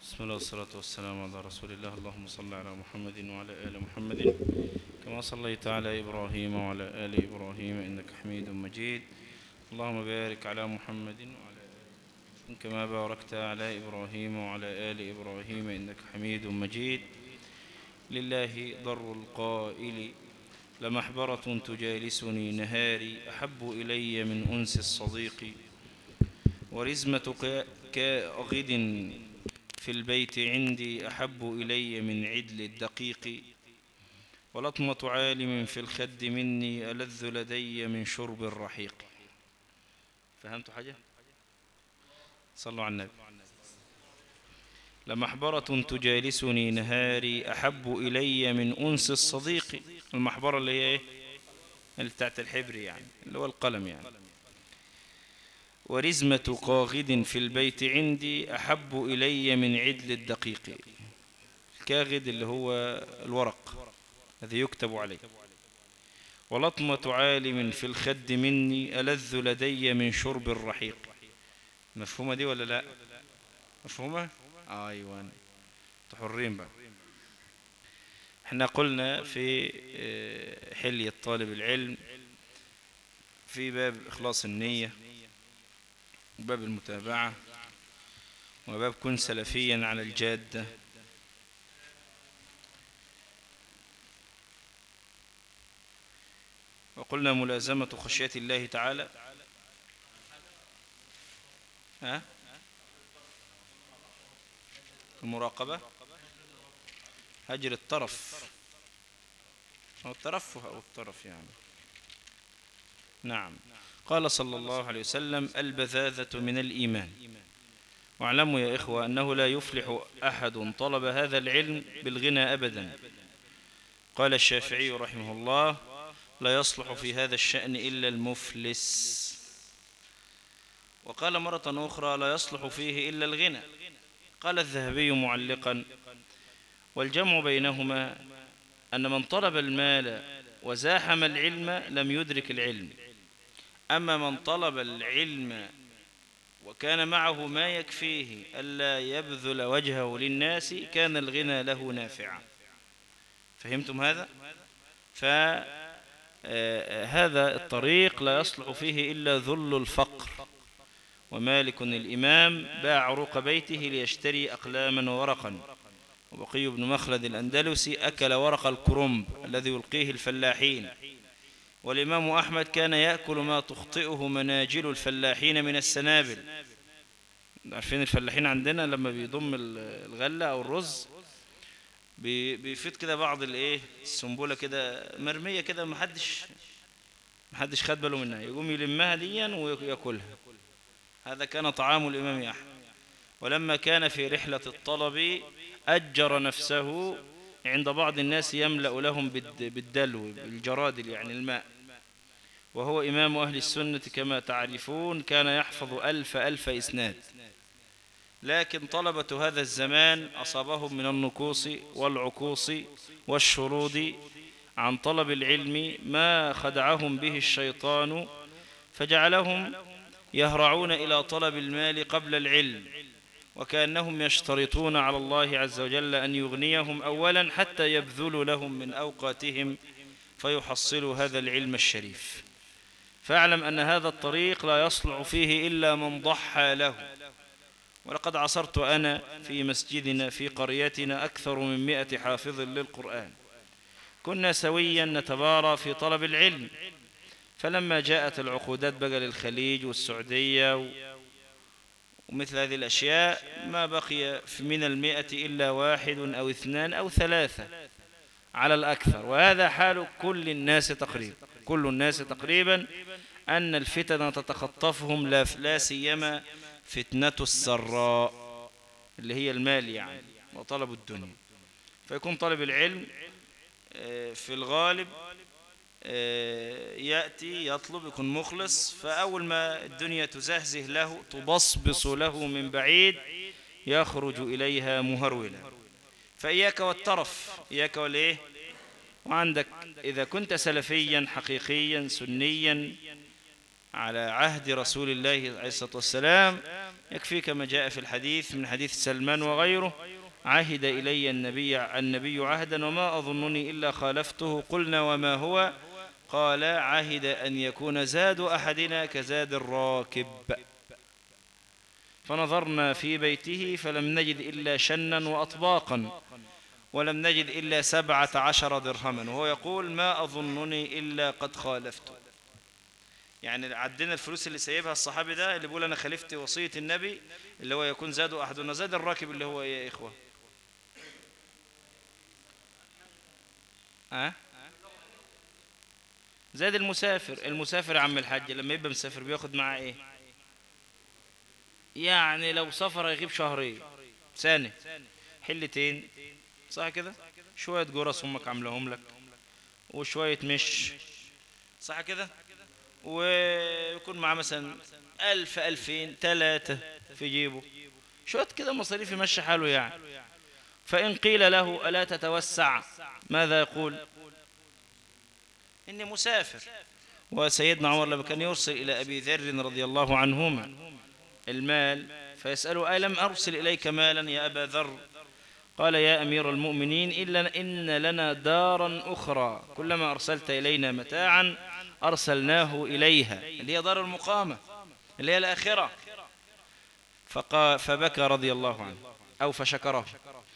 بسم الله والصلاة والسلام على رسول الله اللهم صل على محمد وعلى آل محمد كما صليت على إبراهيم وعلى آل إبراهيم إنك حميد مجيد اللهم بارك على محمد وعلى آل كما باركت على إبراهيم وعلى آل إبراهيم إنك حميد مجيد لله ضر القائل لمحبرة تجالسني نهاري أحب إلي من أنس الصديق ورزمة كأغد في البيت عندي أحب إلي من عدل الدقيق ولطمة عالم في الخد مني ألذ لدي من شرب الرحيق فهمتوا حاجة؟ صلوا على النبي لمحبرة تجالسني نهاري أحب إلي من أنس الصديق المحبرة اللي هي إيه؟ اللي بتاعت الحبر يعني اللي هو القلم يعني ورزمة قاغد في البيت عندي أحب إلي من عدل الدقيق الكاغد اللي هو الورق الذي يكتب عليه ولطمة عالم في الخد مني ألذ لدي من شرب الرحيق مفهومة دي ولا لا مفهومة آه أيوة تحرين بقى احنا قلنا في حلية طالب العلم في باب إخلاص النية وباب المتابعة وباب كن سلفيا على الجادة وقلنا ملازمة خشية الله تعالى ها المراقبة هجر الطرف أو الترفه أو الطرف يعني نعم قال صلى الله عليه وسلم البذاذة من الإيمان واعلموا يا إخوة أنه لا يفلح أحد طلب هذا العلم بالغنى أبدا قال الشافعي رحمه الله لا يصلح في هذا الشأن إلا المفلس وقال مرة أخرى لا يصلح فيه إلا الغنى قال الذهبي معلقا والجمع بينهما أن من طلب المال وزاحم العلم لم يدرك العلم أما من طلب العلم وكان معه ما يكفيه ألا يبذل وجهه للناس كان الغنى له نافعا فهمتم هذا؟ فهذا الطريق لا يصلح فيه إلا ذل الفقر ومالك الإمام باع عروق بيته ليشتري أقلاما وورقا وبقي بن مخلد الأندلسي أكل ورق الكرنب الذي يلقيه الفلاحين والإمام أحمد كان يأكل ما تخطئه مناجل الفلاحين من السنابل عارفين الفلاحين عندنا لما بيضم الغلة أو الرز بيفيد كده بعض الايه السنبله كده مرميه كده محدش محدش خد باله منها يقوم يلمها ديا وياكلها هذا كان طعام الامام احمد ولما كان في رحله الطلب اجر نفسه عند بعض الناس يملا لهم بالدلو بالجرادل يعني الماء وهو امام اهل السنه كما تعرفون كان يحفظ الف الف اسناد لكن طلبة هذا الزمان أصابهم من النكوص والعكوص والشرود عن طلب العلم ما خدعهم به الشيطان فجعلهم يهرعون إلى طلب المال قبل العلم وكأنهم يشترطون على الله عز وجل أن يغنيهم أولا حتى يبذلوا لهم من أوقاتهم فيحصلوا هذا العلم الشريف فاعلم أن هذا الطريق لا يصلح فيه إلا من ضحى له ولقد عصرت أنا في مسجدنا في قريتنا أكثر من مئة حافظ للقرآن كنا سويا نتبارى في طلب العلم فلما جاءت العقودات بقى للخليج والسعودية ومثل هذه الأشياء ما بقي من المئة إلا واحد أو اثنان أو ثلاثة على الأكثر وهذا حال كل الناس تقريبا كل الناس تقريبا أن الفتن تتخطفهم لا سيما فتنة السراء اللي هي المال يعني وطلب الدنيا فيكون طالب العلم في الغالب يأتي يطلب يكون مخلص فأول ما الدنيا تزهزه له تبصبص له من بعيد يخرج إليها مهرولا فإياك والترف إياك والإيه وعندك إذا كنت سلفيا حقيقيا سنيا على عهد رسول الله عليه الصلاة والسلام يكفي كما جاء في الحديث من حديث سلمان وغيره عهد إلي النبي, النبي عهدا وما أظنني إلا خالفته قلنا وما هو قال عهد أن يكون زاد أحدنا كزاد الراكب فنظرنا في بيته فلم نجد إلا شنا وأطباقا ولم نجد إلا سبعة عشر درهما وهو يقول ما أظنني إلا قد خالفته يعني عدنا الفلوس اللي سيبها الصحابي ده اللي بيقول أنا خلفت وصية النبي اللي هو يكون زاد أحدنا زاد الراكب اللي هو إيه يا إخوة أه؟ زاد المسافر المسافر عم الحج لما يبقى مسافر بياخد معاه ايه يعني لو سفر يغيب شهرين سنة حلتين صح كده شوية جرس امك عاملهم لك وشوية مش صح كده ويكون معاه مثلا ألف ألفين ثلاثة في جيبه شوية كده مصاريف يمشي حاله يعني فإن قيل له ألا تتوسع ماذا يقول إني مسافر وسيدنا عمر لما كان يرسل إلى أبي ذر رضي الله عنهما المال فيسأله ألم أرسل إليك مالا يا أبا ذر قال يا أمير المؤمنين إلا إن لنا دارا أخرى كلما أرسلت إلينا متاعا أرسلناه إليها اللي هي دار المقامة اللي هي الآخرة فقا فبكى رضي الله عنه أو فشكره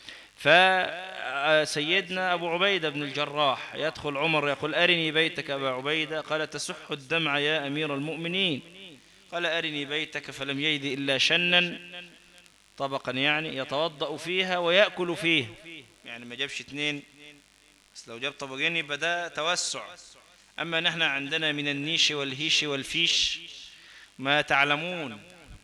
فسيدنا أبو عبيدة بن الجراح يدخل عمر يقول أرني بيتك أبا عبيدة قال تسح الدمع يا أمير المؤمنين قال أرني بيتك فلم يجد إلا شنا طبقا يعني يتوضأ فيها ويأكل فيه يعني ما جابش اثنين بس لو جاب طبقين يبقى ده توسع أما نحن عندنا من النيش والهيش والفيش ما تعلمون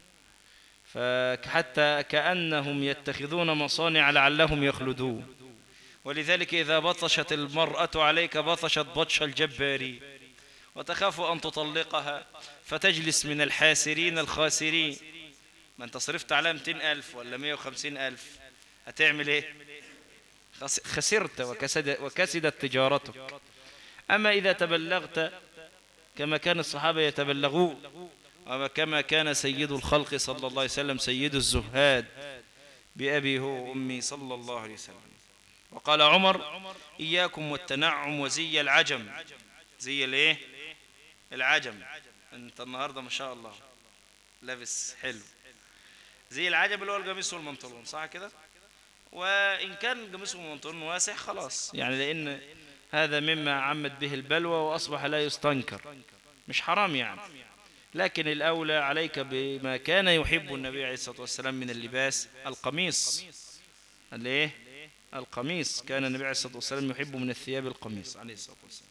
فحتى كأنهم يتخذون مصانع لعلهم يخلدون ولذلك إذا بطشت المرأة عليك بطشت بطش الجبارين وتخاف أن تطلقها فتجلس من الحاسرين الخاسرين ما انت صرفت عليها 200 ألف ولا 150 ألف هتعمل ايه خسرت وكسد وكسدت تجارتك أما إذا تبلغت كما كان الصحابة يتبلغون وكما كان سيد الخلق صلى الله عليه وسلم سيد الزهاد بأبي هو وأمي صلى الله عليه وسلم وقال عمر إياكم والتنعم وزي العجم زي الايه العجم انت النهاردة ما شاء الله لابس حلو زي العجم اللي هو القميص والمنطلون صح كده وإن كان القميص والمنطلون واسع خلاص يعني لأن هذا مما عمت به البلوى وأصبح لا يستنكر مش حرام يعني لكن الأولى عليك بما كان يحب النبي عليه الصلاة والسلام من اللباس القميص الايه القميص كان النبي عليه الصلاة والسلام يحب من الثياب القميص عليه الصلاة والسلام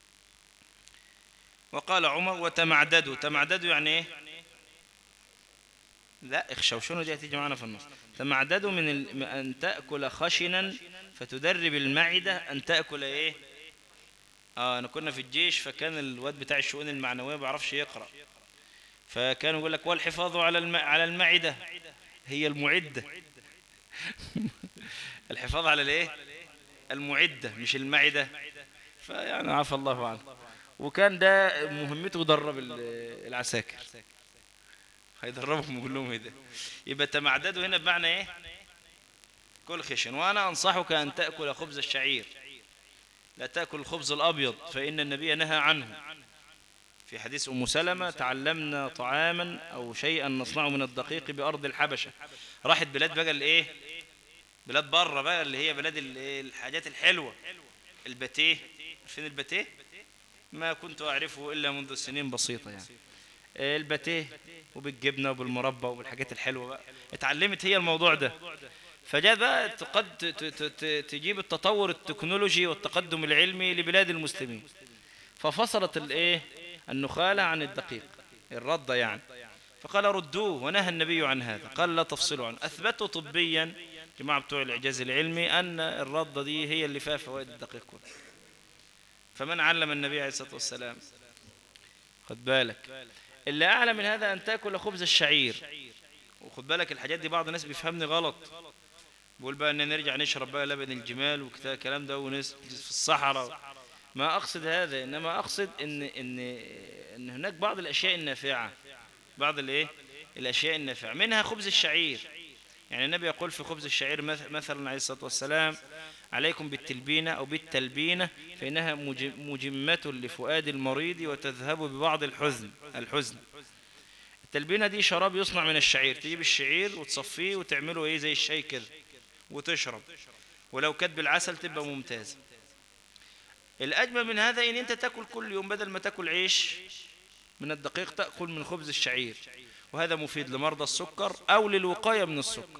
وقال عمر وتمعددوا تمعددوا يعني ايه لا اخشوشون دي هتيجي معنا في النص تمعددوا من ال... أن تأكل خشنا فتدرب المعدة أن تأكل ايه اه انا كنا في الجيش فكان الواد بتاع الشؤون المعنوية ما بيعرفش يقرأ فكانوا يقول لك والحفاظ على الم... على المعدة هي المعدة الحفاظ على الايه المعدة مش المعدة فيعني عفى الله عنه وكان ده مهمته يدرب العساكر هيدربهم كلهم هنا يبقى تمعددوا هنا بمعنى ايه كل خشن وانا انصحك ان تأكل خبز الشعير لا تأكل الخبز الابيض فان النبي نهى عنه في حديث أم سلمة تعلمنا طعاما أو شيئا نصنعه من الدقيق بأرض الحبشة راحت بلاد بقى الإيه بلاد بره بقى اللي هي بلاد الحاجات الحلوة الباتيه فين الباتيه ما كنت أعرفه إلا منذ سنين بسيطة يعني الباتيه وبالجبنة وبالمربى وبالحاجات الحلوة بقى اتعلمت هي الموضوع ده فجاء بقى تقد تجيب التطور التكنولوجي والتقدم العلمي لبلاد المسلمين ففصلت الايه النخالة عن الدقيق الردة يعني فقال ردوه ونهى النبي عن هذا قال لا تفصلوا عنه أثبتوا طبيا جماعة بتوع الإعجاز العلمي أن الردة دي هي اللي فيها فوائد الدقيق كله فمن علم النبي عليه الصلاة والسلام خد بالك اللي أعلى من هذا أن تأكل خبز الشعير وخد بالك الحاجات دي بعض الناس بيفهمني غلط بقول بقى أن نرجع نشرب بقى لبن الجمال وكذا الكلام ده وناس في الصحراء ما أقصد هذا إنما أقصد إن, إن, إن هناك بعض الأشياء النافعة بعض الإيه الأشياء النافعة منها خبز الشعير يعني النبي يقول في خبز الشعير مثلا عليه الصلاة والسلام عليكم بالتلبينة أو بالتلبينة فإنها مجمة لفؤاد المريض وتذهب ببعض الحزن الحزن التلبينة دي شراب يصنع من الشعير تجيب الشعير وتصفيه وتعمله ايه زي الشاي كده وتشرب ولو كانت بالعسل تبقى ممتازة الأجمل من هذا إن أنت تأكل كل يوم بدل ما تأكل عيش من الدقيق تأكل من خبز الشعير وهذا مفيد لمرضى السكر أو للوقاية من السكر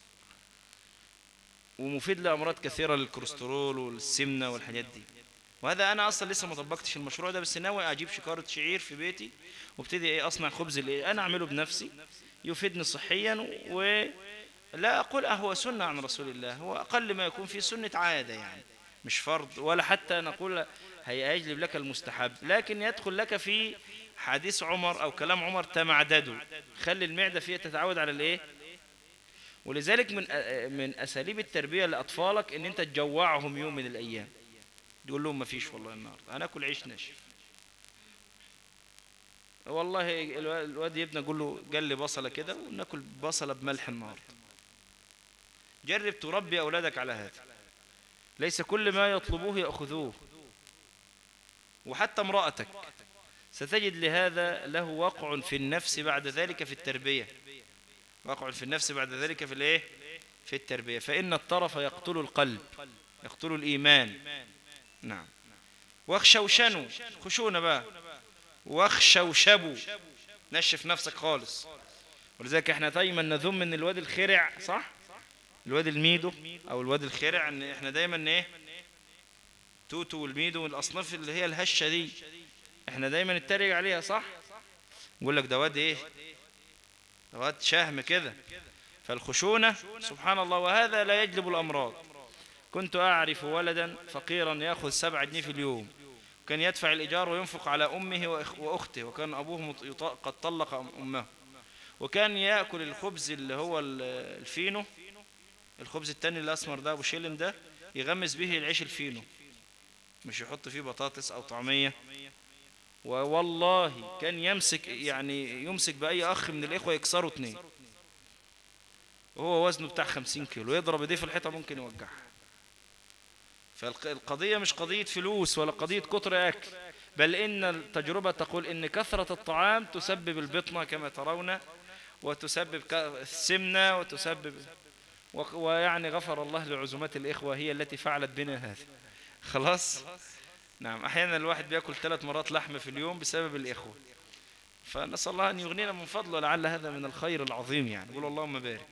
ومفيد لأمراض كثيرة للكوليسترول والسمنة والحاجات دي وهذا أنا أصلا لسه ما طبقتش المشروع ده بس ناوي أجيب شكارة شعير في بيتي وابتدي إيه أصنع خبز اللي أنا أعمله بنفسي يفيدني صحيا ولا أقول أهو سنة عن رسول الله هو أقل ما يكون في سنة عادة يعني مش فرض ولا حتى نقول هيجلب لك المستحب لكن يدخل لك في حديث عمر أو كلام عمر تمعدده خلي المعدة فيها تتعود على الإيه ولذلك من من أساليب التربية لأطفالك إن أنت تجوعهم يوم من الأيام تقول لهم ما فيش والله النهاردة أنا أكل عيش ناشف والله الواد يبنى قول له قال لي بصلة كده وناكل بصلة بملح النهاردة جرب تربي أولادك على هذا ليس كل ما يطلبوه يأخذوه وحتى امرأتك ستجد لهذا له وقع في النفس بعد ذلك في التربية وقع في النفس بعد ذلك في الايه في التربية فإن الطرف يقتل القلب يقتل الإيمان نعم واخشوشنوا خشونا بقى واخشوشبوا نشف نفسك خالص ولذلك احنا دايما نذم ان الواد الخرع صح الواد الميدو او الواد الخرع ان احنا دايما ايه توتو والميدو والاصناف اللي هي الهشه دي احنا دايما نتريق عليها صح نقول لك ده واد ايه ده واد شهم كده فالخشونة سبحان الله وهذا لا يجلب الأمراض كنت أعرف ولدا فقيرا يأخذ سبع جنيه في اليوم كان يدفع الإيجار وينفق على أمه وأخته وكان أبوه قد طلق أمه وكان يأكل الخبز اللي هو الفينو الخبز التاني الأسمر ده أبو شيلن ده يغمس به العيش الفينو مش يحط فيه بطاطس أو طعمية والله كان يمسك يعني يمسك بأي أخ من الإخوة يكسره اتنين وهو وزنه بتاع خمسين كيلو يضرب ايديه في الحيطة ممكن يوجعها فالقضية مش قضية فلوس ولا قضية كتر أكل بل إن التجربة تقول إن كثرة الطعام تسبب البطنة كما ترون وتسبب السمنة وتسبب ويعني غفر الله لعزومات الإخوة هي التي فعلت بنا هذا خلاص نعم أحيانا الواحد بيأكل ثلاث مرات لحمة في اليوم بسبب الإخوة فنسأل الله أن يغنينا من فضله لعل هذا من الخير العظيم يعني قول اللهم بارك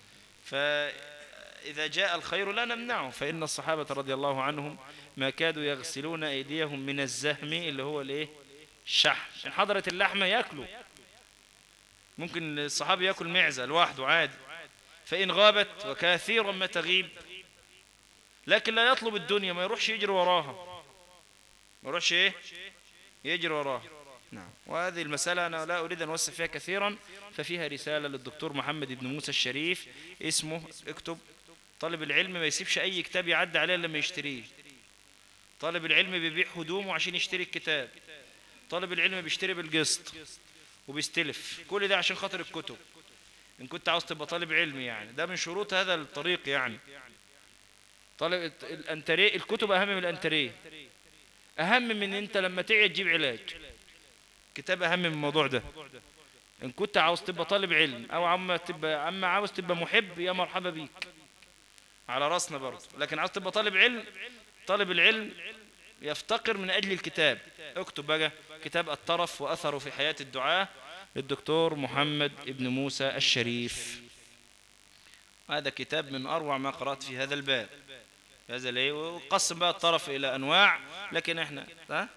فإذا جاء الخير لا نمنعه فإن الصحابة رضي الله عنهم ما كادوا يغسلون أيديهم من الزهم اللي هو الايه الشح إن حضرت اللحمة يأكلوا ممكن الصحابي يأكل معزة لوحده عادي فإن غابت وكثيرا ما تغيب لكن لا يطلب الدنيا ما يروحش يجري وراها ما يروحش ايه يجري وراها نعم وهذه المسألة أنا لا أريد أن أوسع فيها كثيرا ففيها رسالة للدكتور محمد بن موسى الشريف اسمه اكتب طالب العلم ما يسيبش أي كتاب يعدي عليه لما يشتريه طالب العلم بيبيع هدومه عشان يشتري الكتاب طالب العلم بيشتري بالقسط وبيستلف كل ده عشان خاطر الكتب إن كنت عاوز تبقى طالب علم يعني ده من شروط هذا الطريق يعني طالب الأنتريه الكتب أهم من الأنتريه أهم من أنت لما تعي تجيب علاج كتاب أهم من الموضوع ده إن كنت عاوز تبقى طالب علم أو عم تبقى أما عاوز تبقى محب يا مرحبا بيك على راسنا برضه لكن عاوز تبقى طالب علم طالب العلم يفتقر من أجل الكتاب اكتب بقى كتاب الطرف وأثره في حياة الدعاء للدكتور محمد ابن موسى الشريف هذا كتاب من أروع ما قرأت في هذا الباب هذا ليه وقسم بقى الطرف إلى أنواع لكن احنا ها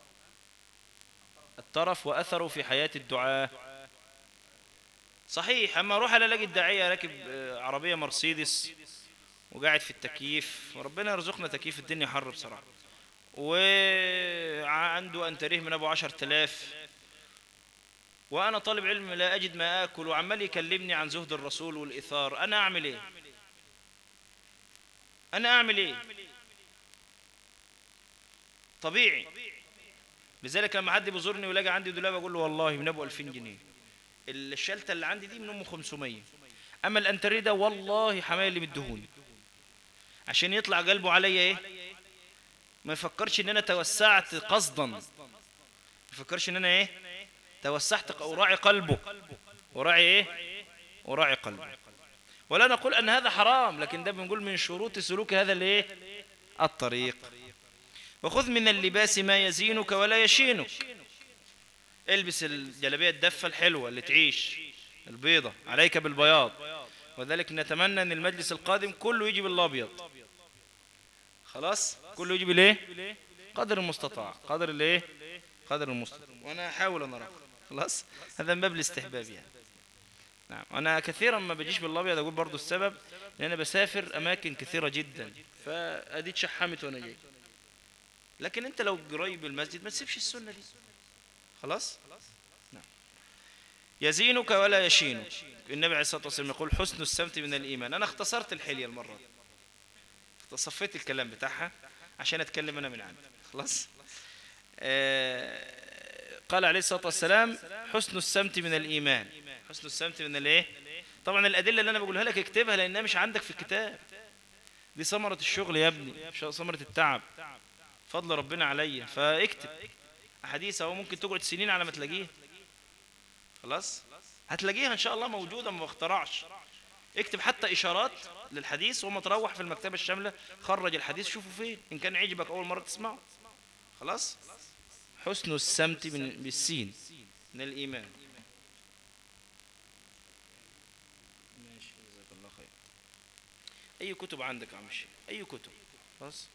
الطرف وأثره في حياة الدعاء صحيح أما أروح ألاقي الداعية راكب عربية مرسيدس وقاعد في التكييف وربنا يرزقنا تكييف الدنيا حر بصراحة وعنده أنتريه من أبو عشر تلاف وأنا طالب علم لا أجد ما آكل وعمال يكلمني عن زهد الرسول والإثار أنا أعمل إيه أنا أعمل إيه طبيعي لذلك لما حد بيزورني ويلاقي عندي دولاب أقول له والله من أبو 2000 جنيه الشلتة اللي عندي دي من أم 500 أما الأنتري ده والله حماية اللي مدهوني عشان يطلع قلبه عليا إيه ما يفكرش إن أنا توسعت قصدا ما يفكرش إن أنا إيه توسعت وراعي قلبه وراعي إيه وراعي قلبه ولا نقول أن هذا حرام لكن ده بنقول من شروط سلوك هذا الإيه الطريق وخذ من اللباس ما يزينك ولا يشينك البس الجلابية الدفة الحلوة اللي تعيش البيضة عليك بالبياض وذلك نتمنى أن المجلس القادم كله يجي بالأبيض خلاص كله يجي بالايه قدر المستطاع قدر الايه قدر المستطاع وانا احاول ان ارى خلاص هذا من باب الاستحباب يعني نعم انا كثيرا ما بجيش بالابيض اقول برضو السبب لان انا بسافر اماكن كثيره جدا فادي اتشحمت وانا جاي لكن انت لو قريب المسجد ما تسيبش السنه دي خلاص نعم يزينك ولا يشينك النبي عليه الصلاه والسلام يقول حسن السمت من الايمان انا اختصرت الحليه المره دي صفيت الكلام بتاعها عشان اتكلم انا من عندي خلاص آه قال عليه الصلاه والسلام حسن السمت من الايمان حسن السمت من الايه طبعا الادله اللي انا بقولها لك اكتبها لانها مش عندك في الكتاب دي ثمره الشغل يا ابني ثمره التعب فضل ربنا عليا فاكتب احاديث اهو ممكن تقعد سنين على ما تلاقيها خلاص هتلاقيها ان شاء الله موجوده ما اخترعش اكتب حتى اشارات للحديث وما تروح في المكتبه الشامله خرج الحديث شوفه فين ان كان عجبك اول مره تسمعه خلاص حسن السمت من بالسين من الايمان ماشي جزاك الله خير اي كتب عندك يا عم الشيخ اي كتب خلاص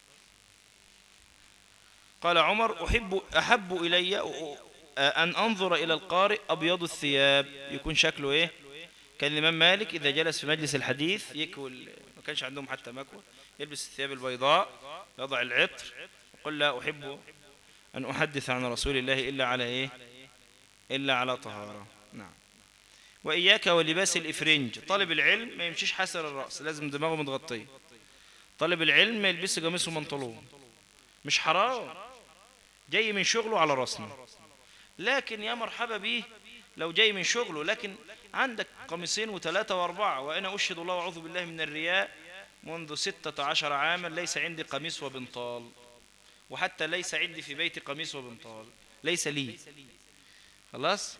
قال عمر أحب أحب إلي أن أنظر إلى القارئ أبيض الثياب يكون شكله إيه كان الإمام مالك إذا جلس في مجلس الحديث يكوي ما كانش عندهم حتى مكوى يلبس الثياب البيضاء يضع العطر يقول لا أحب أن أحدث عن رسول الله إلا على إيه إلا على طهارة نعم وإياك ولباس الإفرنج طالب العلم ما يمشيش حسر الرأس لازم دماغه متغطيه طالب العلم ما يلبس قميص ومنطلون مش حرام جاي من شغله على راسنا لكن يا مرحبا به لو جاي من شغله لكن عندك قميصين وثلاثة واربعة وأنا أشهد الله وأعوذ بالله من الرياء منذ ستة عشر عاما ليس عندي قميص وبنطال وحتى ليس عندي في بيتي قميص وبنطال ليس لي خلاص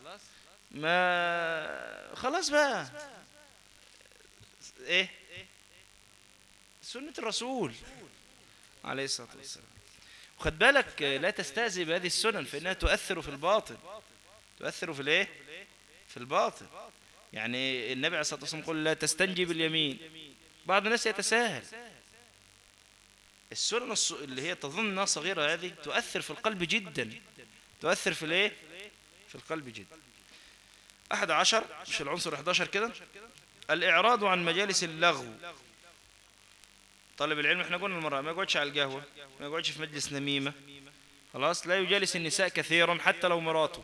ما خلاص بقى ايه سنة الرسول عليه الصلاة والسلام وخد بالك لا تستهزئ بهذه السنن فإنها تؤثر في الباطن تؤثر في الايه في الباطن يعني النبي عليه الصلاة والسلام يقول لا تستنجي باليمين بعض الناس يتساهل السنن اللي هي تظن انها صغيرة هذه تؤثر في القلب جدا تؤثر في الايه في القلب جدا أحد عشر مش العنصر 11 كده الإعراض عن مجالس اللغو طالب العلم احنا قلنا المرة ما يقعدش على القهوة ما يقعدش في مجلس نميمة خلاص لا يجالس النساء كثيرا حتى لو مراته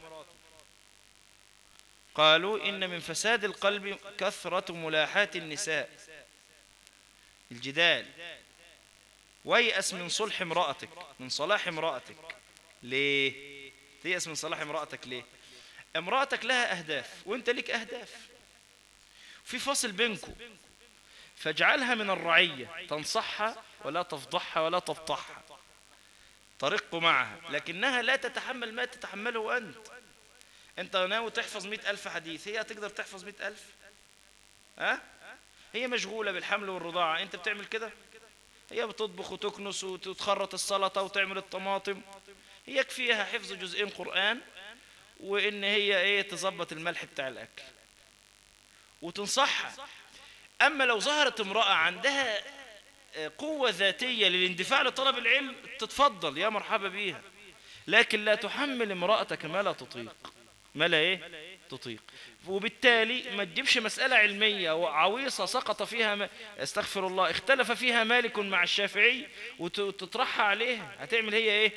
قالوا إن من فساد القلب كثرة ملاحات النساء الجدال ويأس من صلح امرأتك من صلاح امرأتك ليه تيأس من صلاح امرأتك ليه امرأتك لها أهداف وانت لك أهداف في فصل بينكم فاجعلها من الرعية تنصحها ولا تفضحها ولا تفضحها طريق معها لكنها لا تتحمل ما تتحمله أنت أنت ناوي تحفظ مئة ألف حديث هي تقدر تحفظ مئة ألف ها؟ هي مشغولة بالحمل والرضاعة أنت بتعمل كده هي بتطبخ وتكنس وتتخرط السلطة وتعمل الطماطم هي يكفيها حفظ جزئين قرآن وإن هي إيه تظبط الملح بتاع الأكل وتنصحها أما لو ظهرت امرأة عندها قوة ذاتية للاندفاع لطلب العلم تتفضل يا مرحبا بيها لكن لا تحمل امرأتك ما لا تطيق ما لا ايه تطيق وبالتالي ما تجيبش مسألة علمية وعويصة سقط فيها ما استغفر الله اختلف فيها مالك مع الشافعي وتطرحها عليها هتعمل هي ايه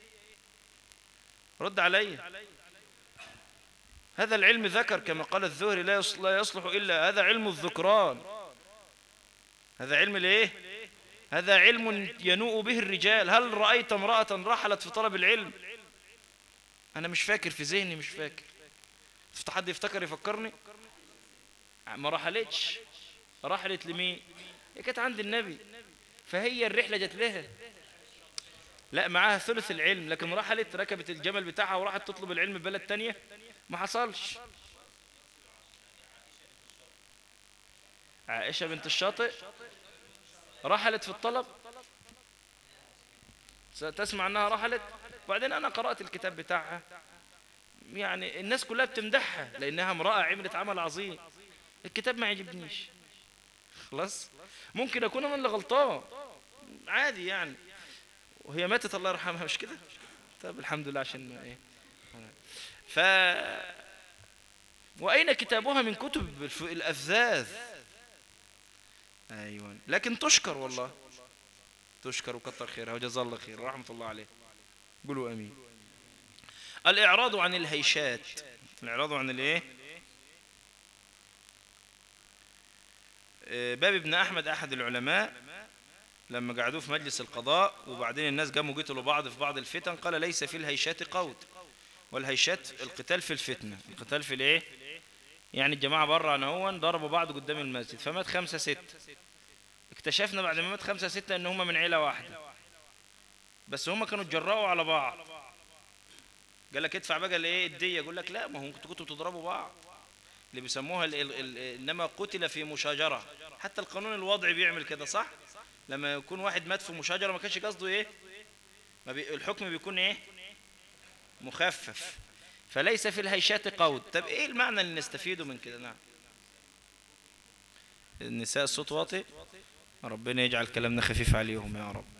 رد علي هذا العلم ذكر كما قال الزهري لا يصلح إلا هذا علم الذكران هذا علم الايه هذا علم ينوء به الرجال هل رأيت امرأة رحلت في طلب العلم أنا مش فاكر في ذهني مش فاكر حد يفتكر يفكرني ما رحلتش رحلت لمين هي كانت عند النبي فهي الرحلة جت لها لا معاها ثلث العلم لكن رحلت ركبت الجمل بتاعها وراحت تطلب العلم في بلد تانية ما حصلش عائشة بنت الشاطئ رحلت في الطلب تسمع أنها رحلت وبعدين أنا قرأت الكتاب بتاعها يعني الناس كلها بتمدحها لأنها امرأة عملت عمل عظيم الكتاب ما يعجبنيش خلاص ممكن أكون أنا اللي غلطان عادي يعني وهي ماتت الله يرحمها مش كده طب الحمد لله عشان ايه ف وأين كتابها من كتب الأفذاذ أيوة لكن تشكر والله تشكر وكتر خيرها وجزا الله خير رحمة الله عليه قولوا أمين الإعراض عن الهيشات الإعراض عن الإيه آه، باب ابن أحمد أحد العلماء لما قعدوه في مجلس القضاء وبعدين الناس قاموا قتلوا بعض في بعض الفتن قال ليس في الهيشات قود والهيشات القتال في الفتنة القتال في الايه يعني الجماعة بره نهون ضربوا بعض قدام المسجد فمات خمسة ستة اكتشفنا بعد ما مات خمسة ستة ان هم من عيلة واحدة بس هم كانوا اتجرأوا على بعض قال لك ادفع بقى الايه الدية يقول لك لا ما هم كنتوا كنتوا تضربوا بعض اللي بيسموها ال ال ال انما قتل في مشاجرة حتى القانون الوضعي بيعمل كده صح لما يكون واحد مات في مشاجرة ما كانش قصده ايه ما بي الحكم بيكون ايه مخفف فليس في الهيشات قود طب ايه المعنى اللي نستفيده من كده نعم النساء الصوت واطي ربنا يجعل كلامنا خفيف عليهم يا رب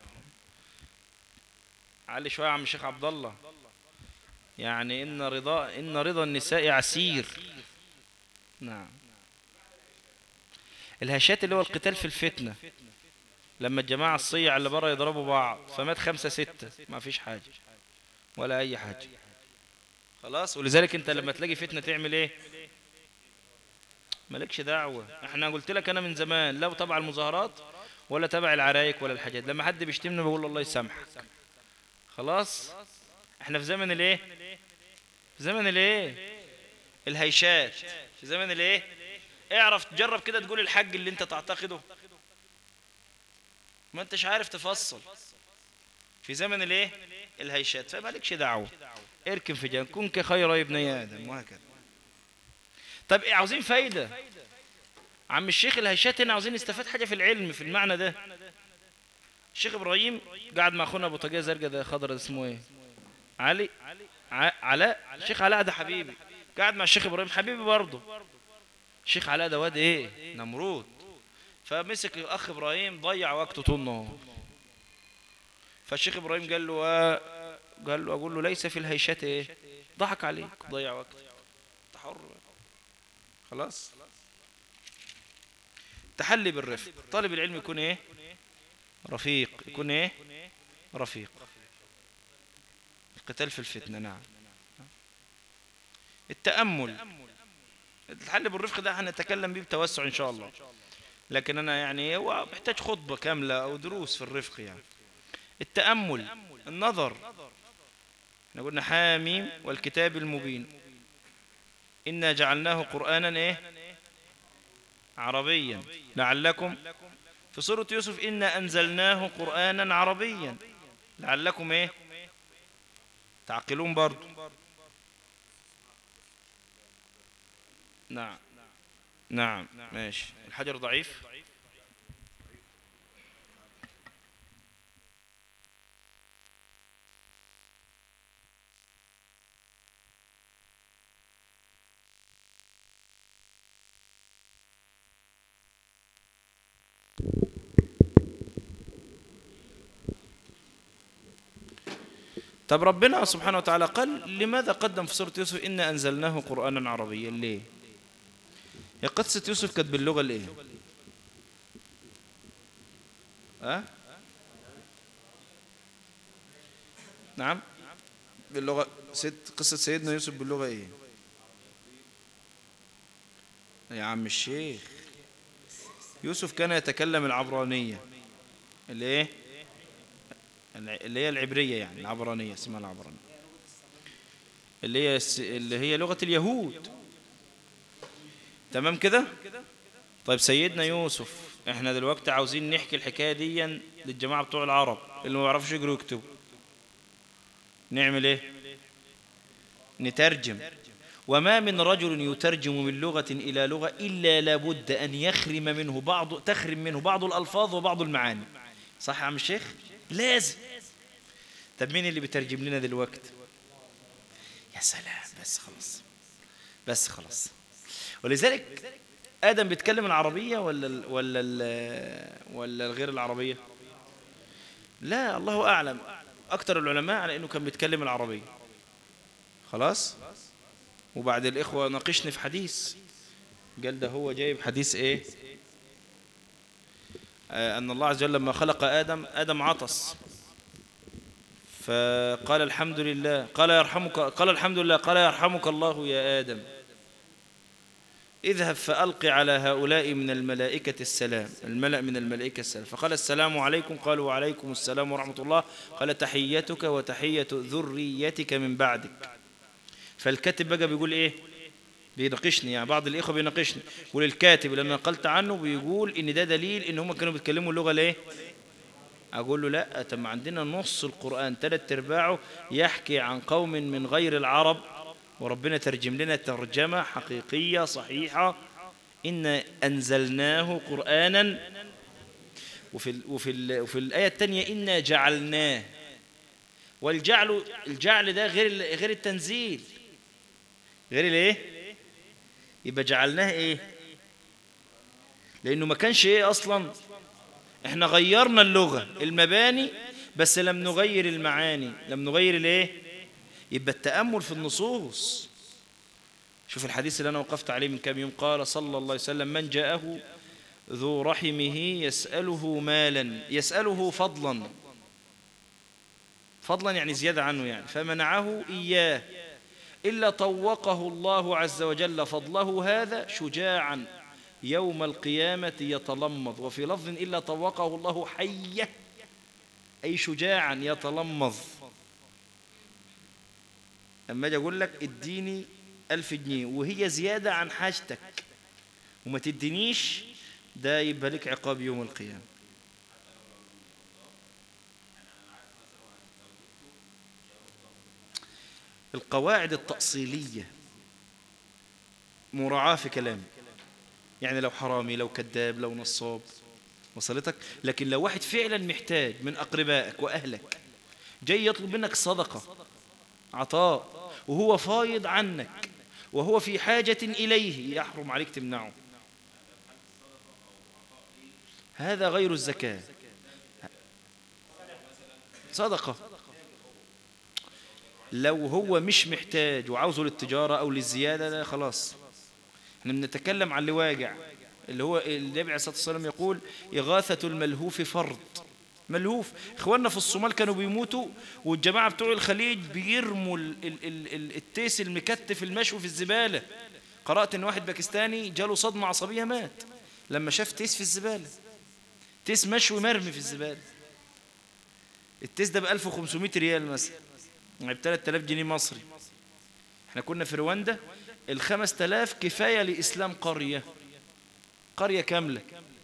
علي شوية يا عم الشيخ عبد الله يعني إن رضا إن رضا النساء عسير نعم الهشات اللي هو القتال في الفتنة لما الجماعة الصيع اللي بره يضربوا بعض فمات خمسة ستة ما فيش حاجة ولا أي حاجة خلاص ولذلك انت لما تلاقي فتنة تعمل ايه مالكش دعوة احنا قلت لك انا من زمان لا تبع المظاهرات ولا تبع العرايك ولا الحاجات لما حد بيشتمني بقول الله يسامحك خلاص احنا في زمن الايه في زمن الايه الهيشات في زمن الايه اعرف تجرب كده تقول الحق اللي انت تعتقده ما انتش عارف تفصل في زمن الايه الهيشات فمالكش دعوة اركن في جنب كن كخير ابن ادم وهكذا طب ايه عاوزين فايدة عم الشيخ الهيشات هنا عاوزين نستفاد حاجة في العلم في المعنى ده الشيخ ابراهيم قاعد مع اخونا ابو طاقيه زرقاء ده خضر اسمه ايه علي علاء الشيخ علاء ده حبيبي قاعد مع الشيخ ابراهيم حبيبي برضه الشيخ علاء ده واد ايه نمرود فمسك الاخ ابراهيم ضيع وقته طول النهار فالشيخ ابراهيم قال له قال له اقول له ليس في الهيشات ايه ضحك عليك ضيع وقت انت حر خلاص تحلي بالرفق طالب العلم يكون ايه رفيق يكون ايه رفيق القتال في الفتنة نعم التأمل الحل بالرفق ده هنتكلم بيه بتوسع إن شاء الله لكن أنا يعني هو محتاج خطبة كاملة أو دروس في الرفق يعني التأمل النظر احنا قلنا حاميم والكتاب المبين إنا جعلناه قرآنا إيه عربيا لعلكم في سورة يوسف إنا أنزلناه قرآنا عربيا لعلكم إيه تعقلون برضو نعم نعم ماشي الحجر ضعيف طب ربنا سبحانه وتعالى قال لماذا قدم في سورة يوسف إنا أنزلناه قرآنا عربيا ليه هي قصة يوسف كانت باللغة الايه أه؟ نعم باللغة سيد قصة سيدنا يوسف باللغة ايه يا عم الشيخ يوسف كان يتكلم العبرانية اللي ايه اللي هي العبرية يعني العبرانية اسمها العبرانية اللي هي اللي هي لغة اليهود تمام كده طيب سيدنا يوسف احنا دلوقتي عاوزين نحكي الحكاية دي للجماعة بتوع العرب اللي ما بيعرفوش يقروا ويكتبوا نعمل ايه نترجم وما من رجل يترجم من لغة إلى لغة إلا لابد أن يخرم منه بعض تخرم منه بعض الألفاظ وبعض المعاني صح يا عم الشيخ لازم طب مين اللي بيترجم لنا دلوقتي يا سلام بس خلاص بس خلاص ولذلك آدم بيتكلم العربية ولا ال ولا ال ولا غير العربية لا الله أعلم أكثر العلماء على أنه كان بيتكلم العربية خلاص وبعد الإخوة ناقشني في حديث قال ده هو جايب حديث إيه آه أن الله عز وجل لما خلق آدم آدم عطس فقال الحمد لله قال يرحمك قال الحمد لله قال يرحمك الله يا آدم اذهب فألق على هؤلاء من الملائكة السلام الملأ من الملائكة السلام فقال السلام عليكم قالوا وعليكم السلام ورحمة الله قال تحيتك وتحية ذريتك من بعدك فالكاتب بقى بيقول ايه بيناقشني يعني بعض الإخوة بيناقشني يقول الكاتب لما نقلت عنه بيقول إن ده دليل إن هم كانوا بيتكلموا اللغة ليه أقول له لا طب عندنا نص القرآن ثلاث ارباعه يحكي عن قوم من غير العرب وربنا ترجم لنا ترجمة حقيقية صحيحة إن أنزلناه قرآنا وفي, ال وفي, ال وفي الآية الثانية إنا جعلناه والجعل الجعل ده غير غير التنزيل غير الايه يبقى جعلناه ايه لانه ما كانش ايه اصلا احنا غيرنا اللغة المباني بس لم نغير المعاني لم نغير الايه يبقى التأمل في النصوص شوف الحديث اللي أنا وقفت عليه من كم يوم قال صلى الله عليه وسلم من جاءه ذو رحمه يسأله مالا يسأله فضلا فضلا يعني زيادة عنه يعني فمنعه إياه إلا طوقه الله عز وجل فضله هذا شجاعا يوم القيامة يتلمض وفي لفظ إلا طوقه الله حية أي شجاعا يتلمض أما أجي أقول لك اديني ألف جنيه وهي زيادة عن حاجتك وما تدينيش ده يبقى لك عقاب يوم القيامة القواعد التأصيلية مراعاة في كلامي يعني لو حرامي لو كذاب لو نصاب وصلتك لكن لو واحد فعلا محتاج من أقربائك وأهلك جاي يطلب منك صدقة عطاء وهو فايض عنك وهو في حاجة إليه يحرم عليك تمنعه هذا غير الزكاة صدقة لو هو مش محتاج وعاوزه للتجارة أو للزيادة لا خلاص احنا بنتكلم عن اللي واجع اللي هو النبي عليه الصلاة والسلام يقول إغاثة الملهوف فرض ملهوف اخواننا في الصومال كانوا بيموتوا والجماعة بتوع الخليج بيرموا ال ال ال التيس المكتف المشوي في الزبالة قرأت ان واحد باكستاني جاله صدمة عصبية مات لما شاف تيس في الزبالة تيس مشوي مرمي في الزبالة التيس ده ب 1500 ريال مثلا يعني ب 3000 جنيه مصري احنا كنا في رواندا ال 5000 كفاية لإسلام قرية قرية كاملة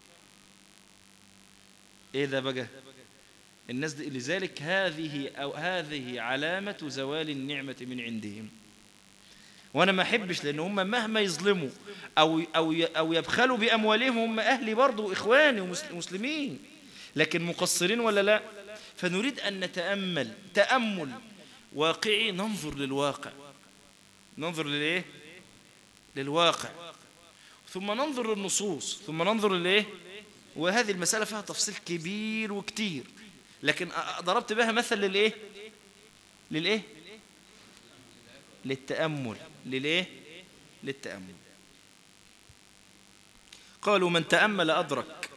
ايه ده بقى الناس دي لذلك هذه أو هذه علامة زوال النعمة من عندهم وأنا ما أحبش لأن هم مهما يظلموا أو, أو, أو يبخلوا بأموالهم هم أهلي برضو إخواني ومسلمين لكن مقصرين ولا لا فنريد أن نتأمل تأمل واقعي ننظر للواقع ننظر للإيه للواقع ثم ننظر للنصوص ثم ننظر للإيه وهذه المسألة فيها تفصيل كبير وكتير لكن ضربت بها مثل للإيه للإيه للتأمل للإيه للتأمل قالوا من تأمل أدرك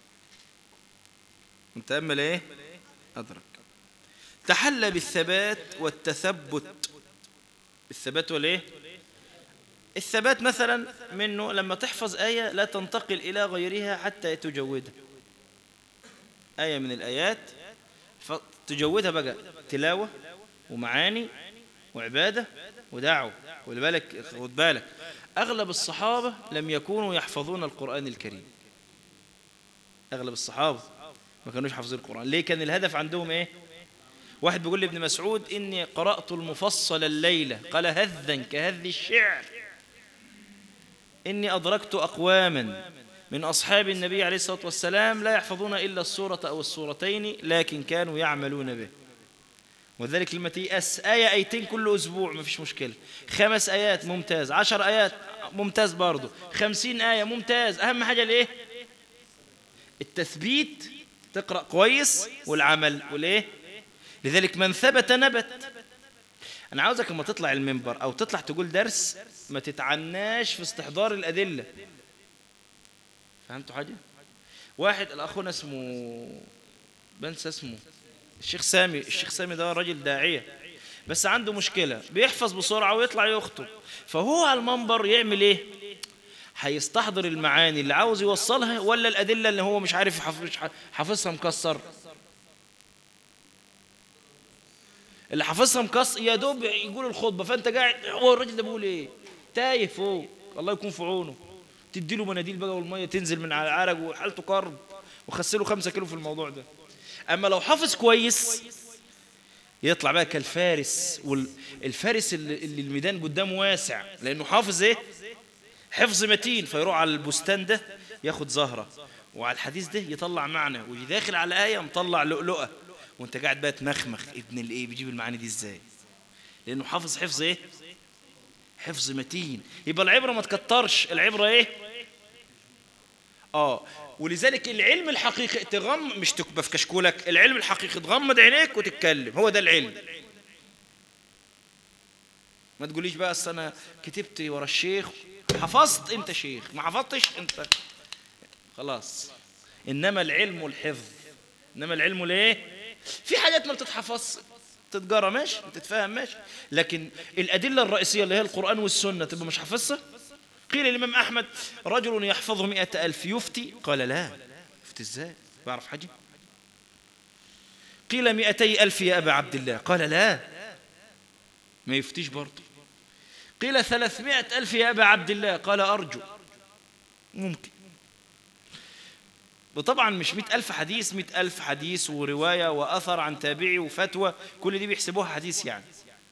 من تأمل إيه أدرك تحلى بالثبات والتثبت الثبات والإيه الثبات مثلا منه لما تحفظ آية لا تنتقل إلى غيرها حتى تجودها آية من الآيات فتجودها بقى تلاوة ومعاني وعبادة ودعوة خد بالك خد بالك أغلب الصحابة لم يكونوا يحفظون القرآن الكريم أغلب الصحابة ما كانوش حافظين القرآن ليه كان الهدف عندهم إيه واحد بيقول لابن مسعود إني قرأت المفصل الليلة قال هذا كهذ الشعر إني أدركت أقواما من أصحاب النبي عليه الصلاة والسلام لا يحفظون إلا السورة أو السورتين لكن كانوا يعملون به وذلك لما تيأس آية آيتين كل أسبوع ما فيش مشكلة خمس آيات ممتاز عشر آيات ممتاز برضو خمسين آية ممتاز أهم حاجة لإيه التثبيت تقرأ كويس والعمل وليه لذلك من ثبت نبت أنا عاوزك لما تطلع المنبر أو تطلع تقول درس ما تتعناش في استحضار الأدلة فهمتوا حاجة واحد الأخونا اسمه بنسى اسمه الشيخ سامي الشيخ سامي ده راجل داعية بس عنده مشكلة بيحفظ بسرعة ويطلع يخطب فهو على المنبر يعمل ايه هيستحضر المعاني اللي عاوز يوصلها ولا الأدلة اللي هو مش عارف حافظها مكسر اللي حافظها مكسر يا دوب يقول الخطبة فأنت قاعد هو الراجل ده بيقول ايه تايه فوق الله يكون في عونه تدي له مناديل بقى والمية تنزل من على العرق وحالته كرب وخسله خمسة كيلو في الموضوع ده أما لو حافظ كويس يطلع بقى كالفارس والفارس اللي الميدان قدامه واسع لأنه حافظ إيه حفظ متين فيروح على البستان ده ياخد زهرة وعلى الحديث ده يطلع معنى ويجي داخل على آية مطلع لؤلؤة وانت قاعد بقى تمخمخ ابن الايه بيجيب المعاني دي ازاي لانه حافظ حفظ ايه حفظ متين يبقى العبرة ما تكترش العبرة ايه اه ولذلك العلم الحقيقي تغم مش تكبه في كشكولك العلم الحقيقي تغمض عينيك وتتكلم هو ده العلم ما تقوليش بقى اصل انا كتبت ورا الشيخ حفظت انت شيخ ما حفظتش انت خلاص انما العلم الحفظ انما العلم الايه في حاجات ما بتتحفظ تتجرى ماشي تتفهم ماشي لكن الادله الرئيسيه اللي هي القران والسنه تبقى مش حافظها قيل الإمام أحمد رجل يحفظ مئة ألف يفتي قال لا يفتي إزاي بعرف حاجة قيل مئتي ألف يا أبا عبد الله قال لا ما يفتيش برضه قيل ثلاثمائة ألف يا أبا عبد الله قال أرجو ممكن وطبعا مش مئة ألف حديث مئة ألف حديث ورواية وأثر عن تابعي وفتوى كل دي بيحسبوها حديث يعني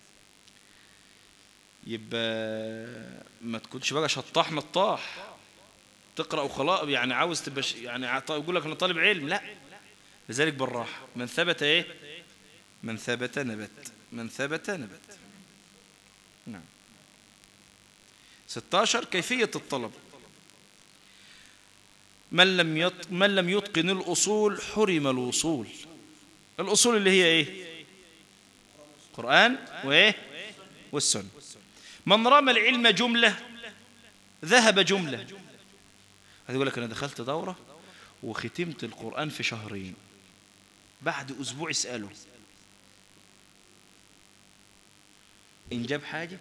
يبقى ما تكونش بقى شطاح نطاح تقرأ وخلاص يعني عاوز تبقى يعني يقول لك انا طالب علم لا لذلك بالراحة من ثبت ايه من ثبت نبت من ثبت نبت نعم 16 كيفية الطلب من لم يط... من لم يتقن الأصول حرم الوصول الأصول اللي هي ايه قرآن وايه والسنة من رمى العلم جملة ذهب جملة يقول لك أنا دخلت دورة وختمت القرآن في شهرين بعد أسبوع اسأله إن جاب حاجة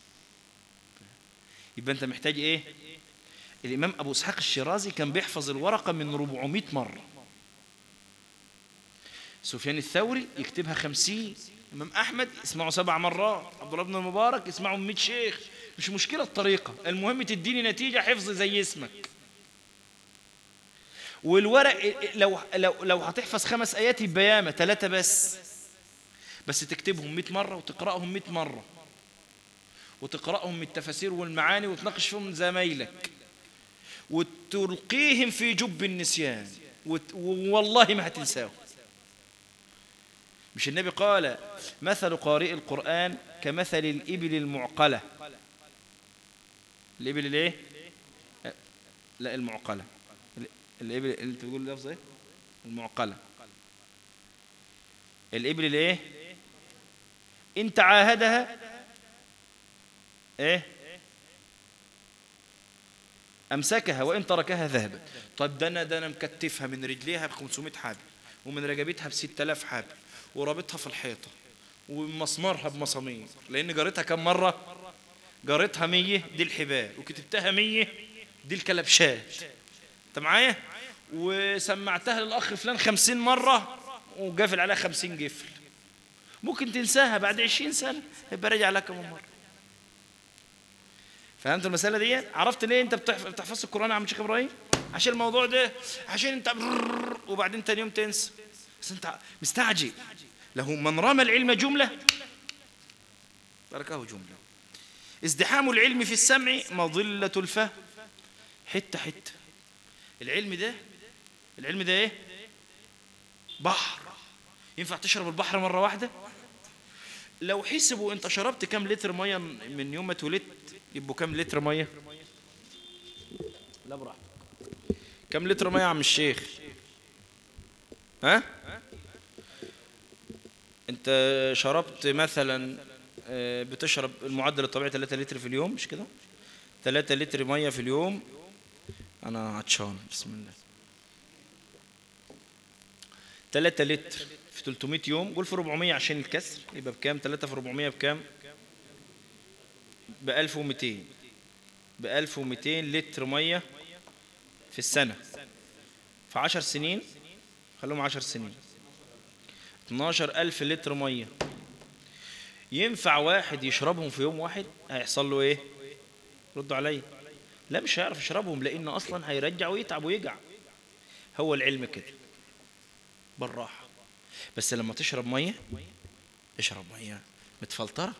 يبقى أنت محتاج إيه الإمام أبو إسحاق الشيرازي كان بيحفظ الورقة من 400 مرة سفيان الثوري يكتبها خمسين الإمام أحمد يسمعه سبع مرات عبد الله بن المبارك يسمعه 100 شيخ مش مشكلة الطريقة المهم تديني نتيجة حفظ زي اسمك والورق لو لو لو هتحفظ خمس آيات يبقى ياما ثلاثة بس بس تكتبهم 100 مرة وتقرأهم 100 مرة وتقرأهم من التفاسير والمعاني وتناقش فيهم زمايلك وتلقيهم في جب النسيان والله ما هتنساهم مش النبي قال مثل قارئ القرآن كمثل الإبل المعقلة الإبل الايه لا المعقلة الإبل انت بتقول لفظ ايه المعقلة الإبل الايه إن تعاهدها ايه أمسكها وإن تركها ذهبت طيب ده أنا ده أنا مكتفها من رجليها ب 500 حبل ومن رقبتها ب 6000 حبل ورابطها في الحيطة ومسمارها بمسامير لأن جارتها كم مرة جارتها مية دي الحبال وكتبتها مية دي الكلبشات انت معايا وسمعتها للأخ فلان خمسين مرة وقافل عليها خمسين قفل ممكن تنساها بعد عشرين سنة يبقى راجع لها كم مرة فهمت المسألة دي عرفت ليه انت بتحف- بتحفظ القرآن يا عم شيخ ابراهيم عشان الموضوع ده عشان انت وبعدين تاني يوم تنسى بس انت مستعجل له من رمى العلم جملة تركه جملة ازدحام العلم في السمع مظلة الفهم حتة حتة العلم ده العلم ده ايه بحر ينفع تشرب البحر مرة واحدة لو حسبوا انت شربت كام لتر مية من يوم ما اتولدت يبقوا كام لتر مية لا براحتك كام لتر مية يا عم الشيخ ها انت شربت مثلا آه، بتشرب المعدل الطبيعي 3 لتر في اليوم مش كده 3 لتر ميه في اليوم انا عطشان بسم الله 3 لتر في 300 يوم قول في 400 عشان الكسر يبقى بكام 3 في 400 بكام ب 1200 ب 1200 لتر ميه في السنه في 10 سنين خلوهم 10 سنين 12000 لتر ميه ينفع واحد يشربهم في يوم واحد هيحصل له ايه ردوا عليا لا مش هيعرف يشربهم لانه اصلا هيرجع ويتعب ويجع هو العلم كده بالراحه بس لما تشرب ميه اشرب ميه متفلتره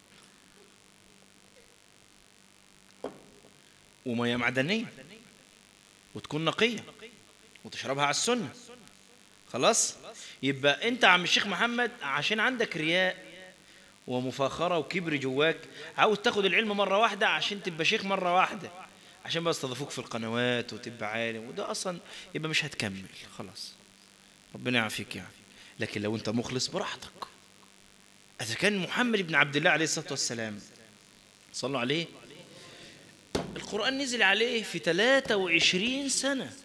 وميه معدنيه وتكون نقيه وتشربها على السنه خلاص يبقى انت عم الشيخ محمد عشان عندك رياء ومفاخره وكبر جواك عاوز تاخد العلم مره واحده عشان تبقى شيخ مره واحده عشان بقى يستضيفوك في القنوات وتبقى عالم وده اصلا يبقى مش هتكمل خلاص ربنا يعافيك يعني لكن لو انت مخلص براحتك اذا كان محمد بن عبد الله عليه الصلاه والسلام صلوا عليه القران نزل عليه في 23 سنه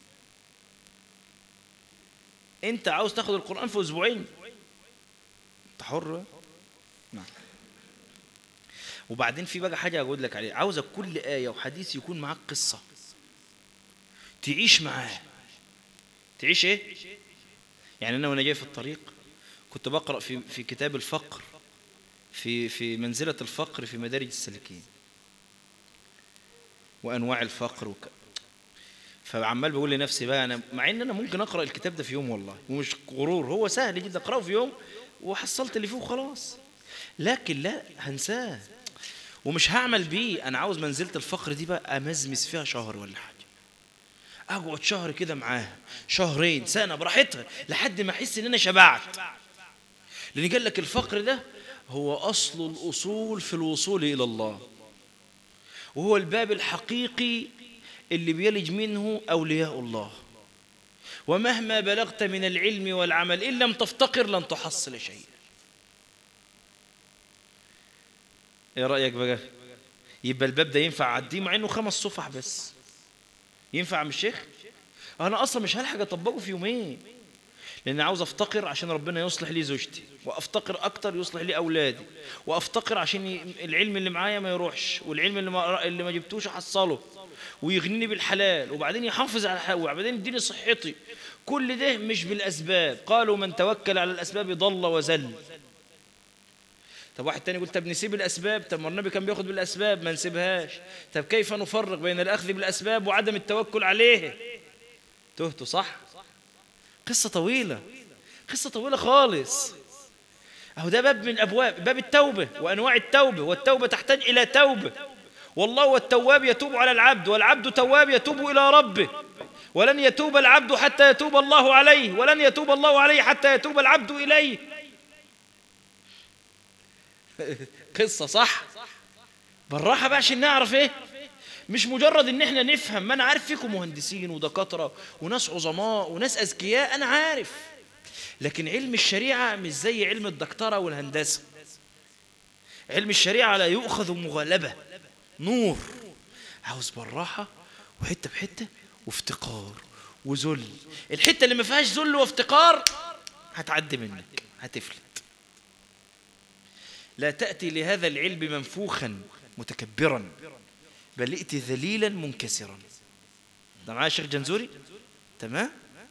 انت عاوز تاخد القران في اسبوعين انت حر نعم وبعدين في بقى حاجه اقول لك عليها عاوزك كل ايه وحديث يكون معاك قصه تعيش معاه تعيش ايه يعني انا وانا جاي في الطريق كنت بقرا في في كتاب الفقر في في منزله الفقر في مدارج السالكين وانواع الفقر وك... فعمال بقول لنفسي بقى انا مع ان انا ممكن اقرا الكتاب ده في يوم والله ومش غرور هو سهل جدا اقراه في يوم وحصلت اللي فيه وخلاص لكن لا هنساه ومش هعمل بيه انا عاوز منزله الفقر دي بقى امزمز فيها شهر ولا حاجه اقعد شهر كده معاها شهرين سنه براحتها لحد ما احس ان انا شبعت لان قال لك الفقر ده هو اصل الاصول في الوصول الى الله وهو الباب الحقيقي اللي بيلج منه اولياء الله ومهما بلغت من العلم والعمل ان لم تفتقر لن تحصل شيئا ايه رايك بقى يبقى الباب ده ينفع اعديه مع انه خمس صفح بس ينفع من الشيخ انا اصلا مش هلحق اطبقه في يومين لان عاوز افتقر عشان ربنا يصلح لي زوجتي وافتقر اكتر يصلح لي اولادي وافتقر عشان ي- العلم اللي معايا ما يروحش والعلم اللي ما اللي ما جبتوش احصله ويغنيني بالحلال وبعدين يحافظ على الحلال وبعدين يديني صحتي كل ده مش بالاسباب قالوا من توكل على الاسباب ضل وزل طب واحد تاني يقول طب نسيب الاسباب طب ما النبي كان بياخد بالاسباب ما نسيبهاش طب كيف نفرق بين الاخذ بالاسباب وعدم التوكل عليه تهتوا صح قصه طويله قصه طويله خالص اهو ده باب من ابواب باب التوبه وانواع التوبه والتوبه تحتاج الى توبه والله هو التواب يتوب على العبد والعبد تواب يتوب الى ربه ولن يتوب العبد حتى يتوب الله عليه ولن يتوب الله عليه حتى يتوب العبد اليه قصة صح بالراحة بقى عشان نعرف ايه مش مجرد ان احنا نفهم ما انا عارف فيكم مهندسين ودكاترة وناس عظماء وناس اذكياء انا عارف لكن علم الشريعة مش زي علم الدكتورة والهندسة علم الشريعة لا يؤخذ مغالبة نور عاوز بالراحة وحتة بحتة وافتقار وذل الحتة اللي ما فيهاش ذل وافتقار هتعدي منك هتفلت لا تأتي لهذا العلم منفوخا متكبرا بل ائتي ذليلا منكسرا ده معايا الشيخ جنزوري تمام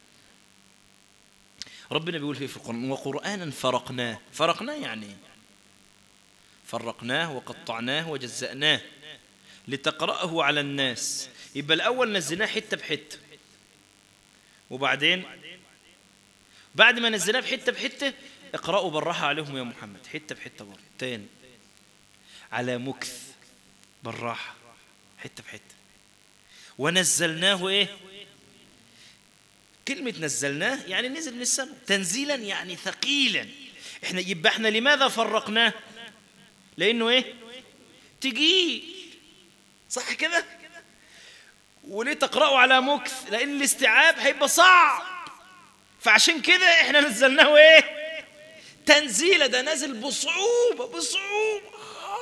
ربنا بيقول فيه في القرآن وقرآنا فرقناه فرقناه يعني إيه؟ فرقناه وقطعناه وجزأناه لتقرأه على الناس يبقى الأول نزلناه حتة بحتة وبعدين بعد ما نزلناه بحتة بحتة اقرأوا بالراحة عليهم يا محمد حتة بحتة برضه تاني على مكث بالراحة حتة بحتة ونزلناه ايه كلمة نزلناه يعني نزل من السماء تنزيلا يعني ثقيلا احنا يبقى احنا لماذا فرقناه لانه ايه تقيل صح كده وليه تقرأوا على مكث لان الاستيعاب هيبقى صعب فعشان كده احنا نزلناه ايه تنزيلا ده نازل بصعوبة بصعوبة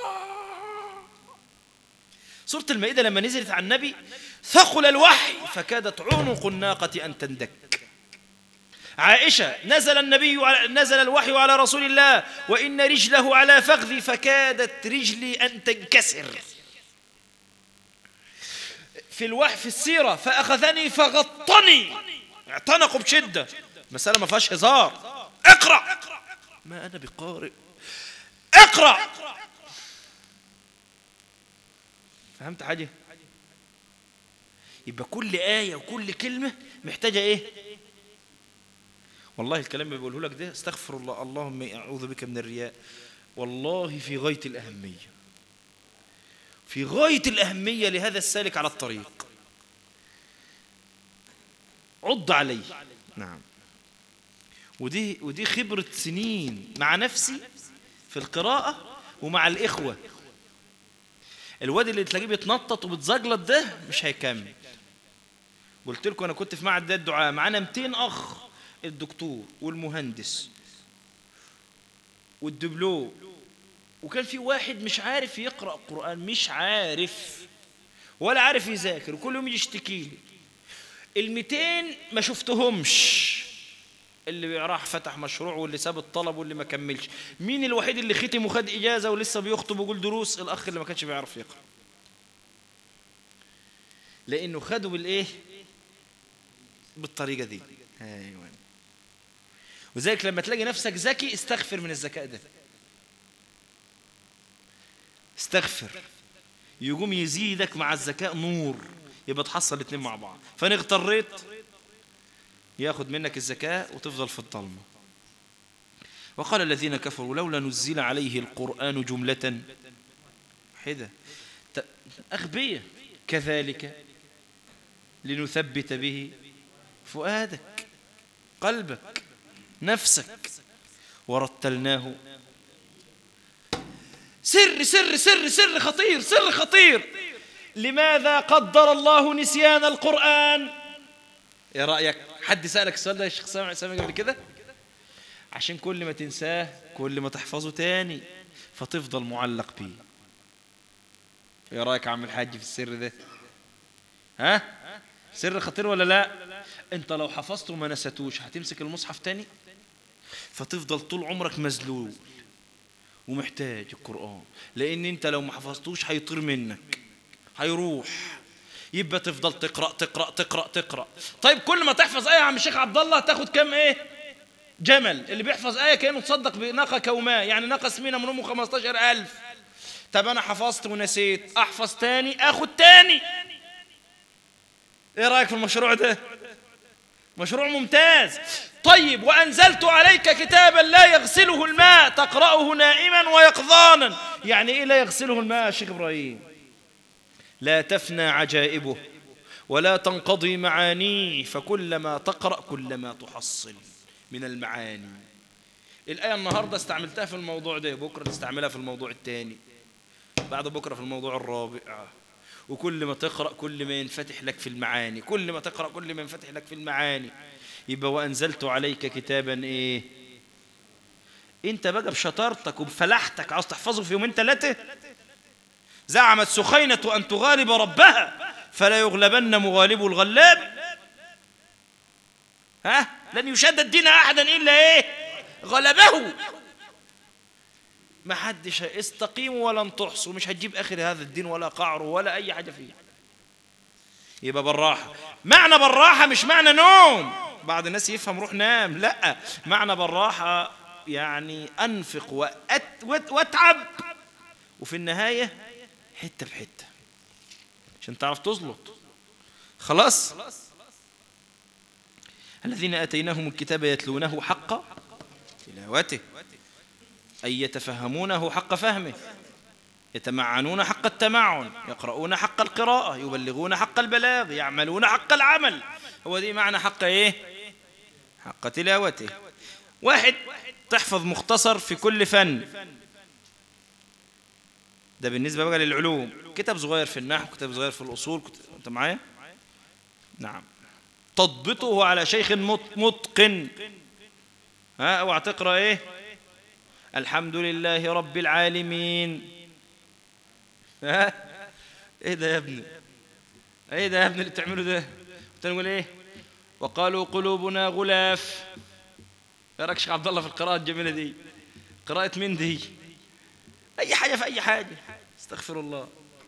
سورة المائدة لما نزلت على النبي ثقل الوحي فكادت عنق الناقة أن تندك عائشة نزل النبي نزل الوحي على رسول الله وإن رجله على فخذي فكادت رجلي أن تنكسر في الوحي في السيرة فأخذني فغطني اعتنقوا بشدة مسألة ما فيهاش هزار اقرأ ما أنا بقارئ اقرأ فهمت حاجة يبقى كل آية وكل كلمة محتاجة إيه والله الكلام اللي بقوله لك ده استغفر الله اللهم أعوذ بك من الرياء والله في غاية الأهمية في غاية الأهمية لهذا السالك على الطريق عض عليه نعم ودي ودي خبرة سنين مع نفسي في القراءة ومع الإخوة الواد اللي تلاقيه بيتنطط وبتزجلط ده مش هيكمل قلت لكم انا كنت في معهد ده الدعاء معانا 200 اخ الدكتور والمهندس والدبلو وكان في واحد مش عارف يقرا قران مش عارف ولا عارف يذاكر وكل يوم يجي يشتكي لي ال 200 ما شفتهمش اللي راح فتح مشروع واللي ساب الطلب واللي ما كملش مين الوحيد اللي ختم وخد اجازه ولسه بيخطب ويقول دروس الاخ اللي ما كانش بيعرف يقرا لانه خده بالايه بالطريقه دي ايوه وذلك لما تلاقي نفسك ذكي استغفر من الذكاء ده استغفر يقوم يزيدك مع الذكاء نور يبقى تحصل الاثنين مع بعض فانا اغتريت ياخد منك الذكاء وتفضل في الظلمه وقال الذين كفروا لولا نزل عليه القرآن جملة واحدة أغبية كذلك لنثبت به فؤادك قلبك نفسك ورتلناه سر سر سر سر خطير سر خطير لماذا قدر الله نسيان القرآن يا رأيك حد سألك السؤال ده يا شيخ سامع سامع قبل كده عشان كل ما تنساه كل ما تحفظه تاني فتفضل معلق بيه ايه رايك يا عم الحاج في السر ده ها سر خطير ولا لا انت لو حفظته وما نسيتوش هتمسك المصحف تاني فتفضل طول عمرك مذلول ومحتاج القرآن لأن أنت لو ما حفظتوش هيطير منك هيروح يبقى تفضل تقرأ تقرأ تقرأ تقرأ طيب كل ما تحفظ آية يا عم الشيخ عبد الله تاخد كام إيه جمل اللي بيحفظ آية كأنه تصدق بناقة كوماء يعني ناقة سمينة من أمه 15000 طب أنا حفظت ونسيت أحفظ تاني أخد تاني إيه رأيك في المشروع ده مشروع ممتاز طيب وأنزلت عليك كتابا لا يغسله الماء تقرأه نائما ويقظانا يعني إيه لا يغسله الماء يا شيخ إبراهيم لا تفنى عجائبه ولا تنقضي معانيه فكلما تقرأ كلما تحصل من المعاني الآية النهاردة استعملتها في الموضوع ده بكرة تستعملها في الموضوع الثاني بعد بكرة في الموضوع الرابع وكل ما تقرأ كل ما ينفتح لك في المعاني كل ما تقرأ كل ما ينفتح لك في المعاني يبقى وأنزلت عليك كتابا إيه انت بقى بشطارتك وبفلاحتك عاوز تحفظه في يومين ثلاثة زعمت سخينة أن تغالب ربها فلا يغلبن مغالب الغلاب ها لن يشد الدين أحدا إلا إيه غلبه ما حدش استقيموا ولن تحصوا مش هتجيب آخر هذا الدين ولا قعره ولا أي حاجة فيه يبقى بالراحة معنى بالراحة مش معنى نوم بعض الناس يفهم روح نام لا معنى بالراحة يعني أنفق وأت وأتعب وفي النهاية حتة بحتة عشان تعرف تزلط خلاص الذين اتيناهم الكتاب يتلونه حق تلاوته اي يتفهمونه حق فهمه يتمعنون حق التمعن يقرؤون حق القراءة يبلغون حق البلاغ يعملون حق العمل هو دي معنى حق ايه حق تلاوته واحد تحفظ مختصر في كل فن ده بالنسبة بقى للعلوم كتاب صغير في النحو كتاب صغير في الأصول كتاب... أنت معايا نعم تضبطه على شيخ متقن ها اوعى تقرا ايه الحمد لله رب العالمين ها ايه ده يا ابني ايه ده يا ابني اللي بتعمله ده تقول ايه وقالوا قلوبنا غلاف يا راك شيخ عبد الله في القراءه الجميله دي قراءه مين دي اي حاجه في اي حاجه استغفر الله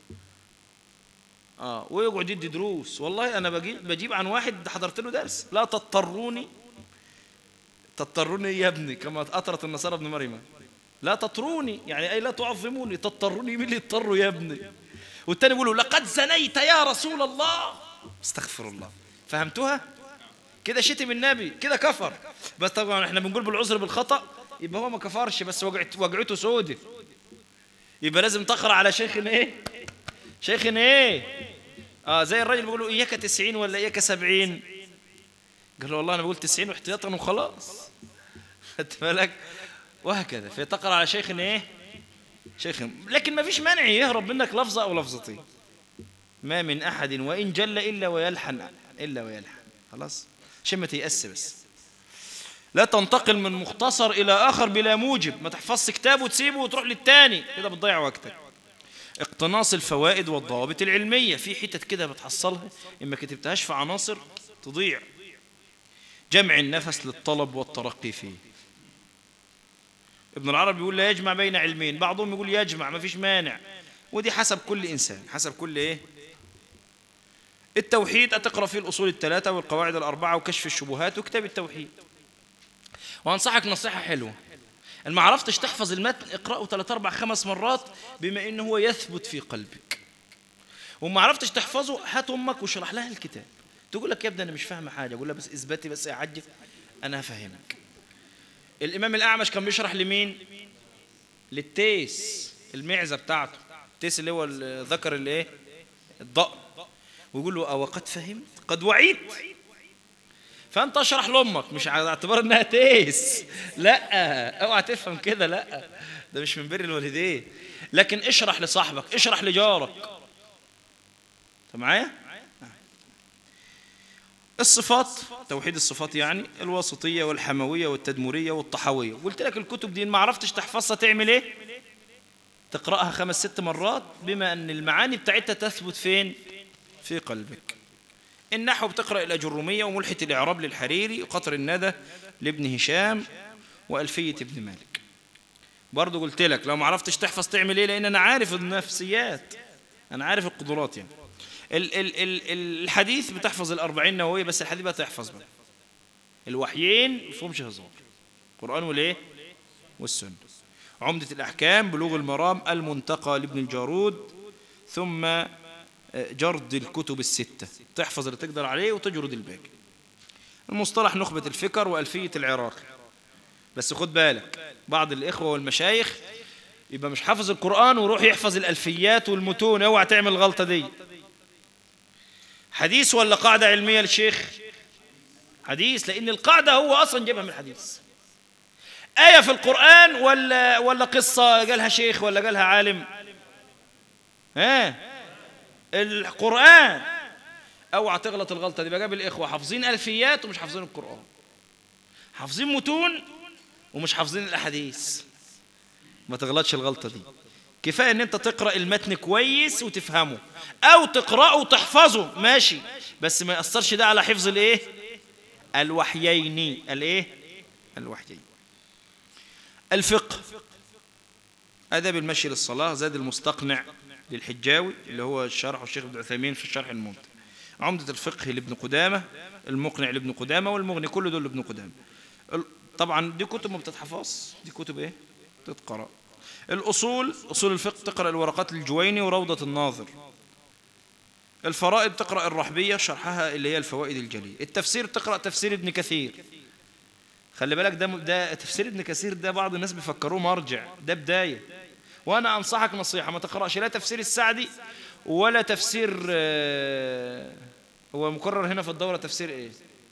اه ويقعد يدي دروس والله انا بجيب بجيب عن واحد حضرت له درس لا تضطروني تضطروني يا ابني كما اطرت النصارى ابن مريم لا تطروني يعني اي لا تعظموني تضطروني مين اللي يضطروا يا ابني والتاني بيقولوا لقد زنيت يا رسول الله استغفر الله فهمتوها كده شتم النبي كده كفر بس طبعا احنا بنقول بالعذر بالخطا يبقى هو ما كفرش بس وجعت وجعته سودة يبقى لازم تقرا على شيخ ايه شيخ ايه اه زي الراجل بيقولوا اياك 90 ولا اياك 70 قال له والله انا بقول 90 واحتياطا وخلاص خدت بالك وهكذا فتقرا على شيخ ايه شيخ لكن ما فيش مانع يهرب منك لفظه او لفظتين ما من احد وان جل الا ويلحن الا ويلحن خلاص عشان ما تيأس بس لا تنتقل من مختصر الى اخر بلا موجب ما تحفظش كتاب وتسيبه وتروح للتاني كده بتضيع وقتك اقتناص الفوائد والضوابط العلمية في حتت كده بتحصلها إما كتبتهاش في عناصر تضيع جمع النفس للطلب والترقي فيه ابن العربي يقول لا يجمع بين علمين بعضهم يقول يجمع ما فيش مانع ودي حسب كل إنسان حسب كل إيه التوحيد أتقرأ فيه الأصول الثلاثة والقواعد الأربعة وكشف الشبهات وكتاب التوحيد وأنصحك نصيحة حلوة ما عرفتش تحفظ المتن اقرأه ثلاث أربع خمس مرات بما إنه هو يثبت في قلبك وما عرفتش تحفظه هات أمك وشرح لها الكتاب تقول لك يا ابني أنا مش فاهمة حاجة أقول لها بس اثبتي بس يا عجل أنا هفهمك الإمام الأعمش كان بيشرح لمين للتيس المعزة بتاعته التيس اللي هو الذكر اللي ايه الضأن ويقول له أو قد فهمت قد وعيت فانت اشرح لامك مش على اعتبار انها تيس لا اوعى تفهم كده لا ده مش من بر الوالدين لكن اشرح لصاحبك اشرح لجارك انت معايا الصفات توحيد الصفات يعني الواسطيه والحمويه والتدمريه والطحويه قلت لك الكتب دي ما عرفتش تحفظها تعمل ايه تقراها خمس ست مرات بما ان المعاني بتاعتها تثبت فين في قلبك النحو بتقرأ الأجرمية وملحة الإعراب للحريري وقطر الندى لابن هشام وألفية ابن مالك برضو قلت لك لو ما عرفتش تحفظ تعمل ايه لأن أنا عارف النفسيات أنا عارف القدرات يعني ال ال ال الحديث بتحفظ الأربعين نووية بس الحديث بقى تحفظ بقى الوحيين مفهومش هزار القرآن والإيه والسنة عمدة الأحكام بلوغ المرام المنتقى لابن الجارود ثم جرد الكتب الستة تحفظ اللي تقدر عليه وتجرد الباقي المصطلح نخبة الفكر وألفية العراقي بس خد بالك بعض الإخوة والمشايخ يبقى مش حافظ القرآن ويروح يحفظ الألفيات والمتون اوعى تعمل الغلطة دي حديث ولا قاعدة علمية للشيخ حديث لأن القاعدة هو أصلا جابها من الحديث آية في القرآن ولا ولا قصة قالها شيخ ولا قالها عالم ها القرآن اوعى تغلط الغلطة دي بقى الإخوة حافظين ألفيات ومش حافظين القرآن حافظين متون ومش حافظين الأحاديث ما تغلطش الغلطة دي كفاية ان انت تقرأ المتن كويس وتفهمه او تقرأه وتحفظه ماشي بس ما يأثرش ده على حفظ الايه الوحيين الايه الوحيين الفقه أدب المشي للصلاة زاد المستقنع للحجاوي اللي هو الشرح الشيخ ابن عثيمين في الشرح الممتع عمدة الفقه لابن قدامة المقنع لابن قدامة والمغني كل دول لابن قدامة طبعا دي كتب ما بتتحفظ دي كتب ايه تتقرأ الأصول أصول الفقه تقرأ الورقات الجويني وروضة الناظر الفرائض تقرأ الرحبية شرحها اللي هي الفوائد الجلية التفسير تقرأ تفسير ابن كثير خلي بالك ده ده تفسير ابن كثير ده بعض الناس بيفكروه مرجع ده بداية وأنا أنصحك نصيحة ما تقرأش لا تفسير السعدي ولا تفسير آه، هو مكرر هنا في الدورة تفسير إيه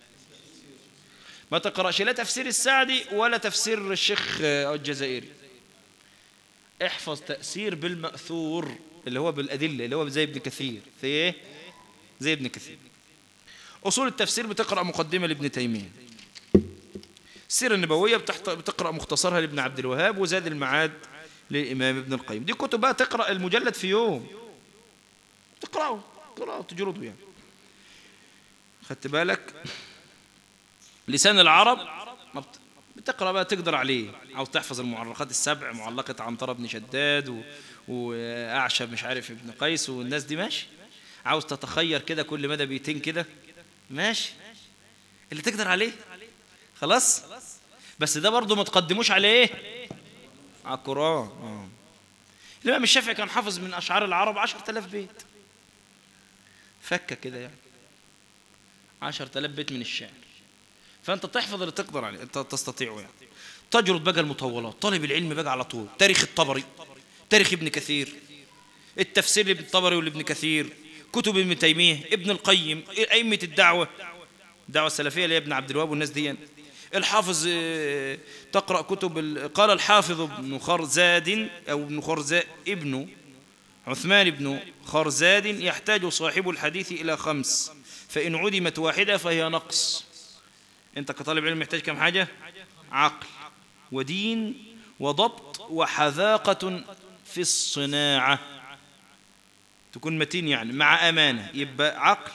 ما تقرأش لا تفسير السعدي ولا تفسير الشيخ آه، الجزائري احفظ تأثير بالمأثور اللي هو بالأدلة اللي هو زي ابن كثير في ايه زي ابن كثير أصول التفسير بتقرأ مقدمة لابن تيمية السيرة النبوية بتقرأ مختصرها لابن عبد الوهاب وزاد المعاد للإمام ابن القيم دي كتب بقى تقرأ المجلد في يوم تقرأه تقرأه تجرده يعني خدت بالك لسان العرب بتقرأ بقى تقدر عليه عاوز تحفظ المعلقات السبع معلقة عنترة بن شداد و... وأعشب مش عارف ابن قيس والناس دي ماشي عاوز تتخير كده كل مدى بيتين كده ماشي اللي تقدر عليه خلاص بس ده برضه ما تقدموش على ايه على القرآن اه الإمام الشافعي كان حافظ من أشعار العرب عشرة آلاف بيت فكة كده يعني عشرة آلاف بيت من الشعر فأنت تحفظ اللي تقدر عليه أنت تستطيعه يعني تجرد بقى المطولات طالب العلم بقى على طول تاريخ الطبري تاريخ ابن كثير التفسير لابن الطبري ولابن كثير كتب ابن تيمية ابن القيم أئمة الدعوة الدعوة السلفية اللي ابن عبد الوهاب والناس دي الحافظ آه، تقرأ كتب قال الحافظ ابن خرزاد أو ابن خرزاد ابن عثمان بن خرزاد يحتاج صاحب الحديث إلى خمس فإن عدمت واحدة فهي نقص أنت كطالب علم محتاج كم حاجة عقل ودين وضبط وحذاقة في الصناعة تكون متين يعني مع أمانة يبقى عقل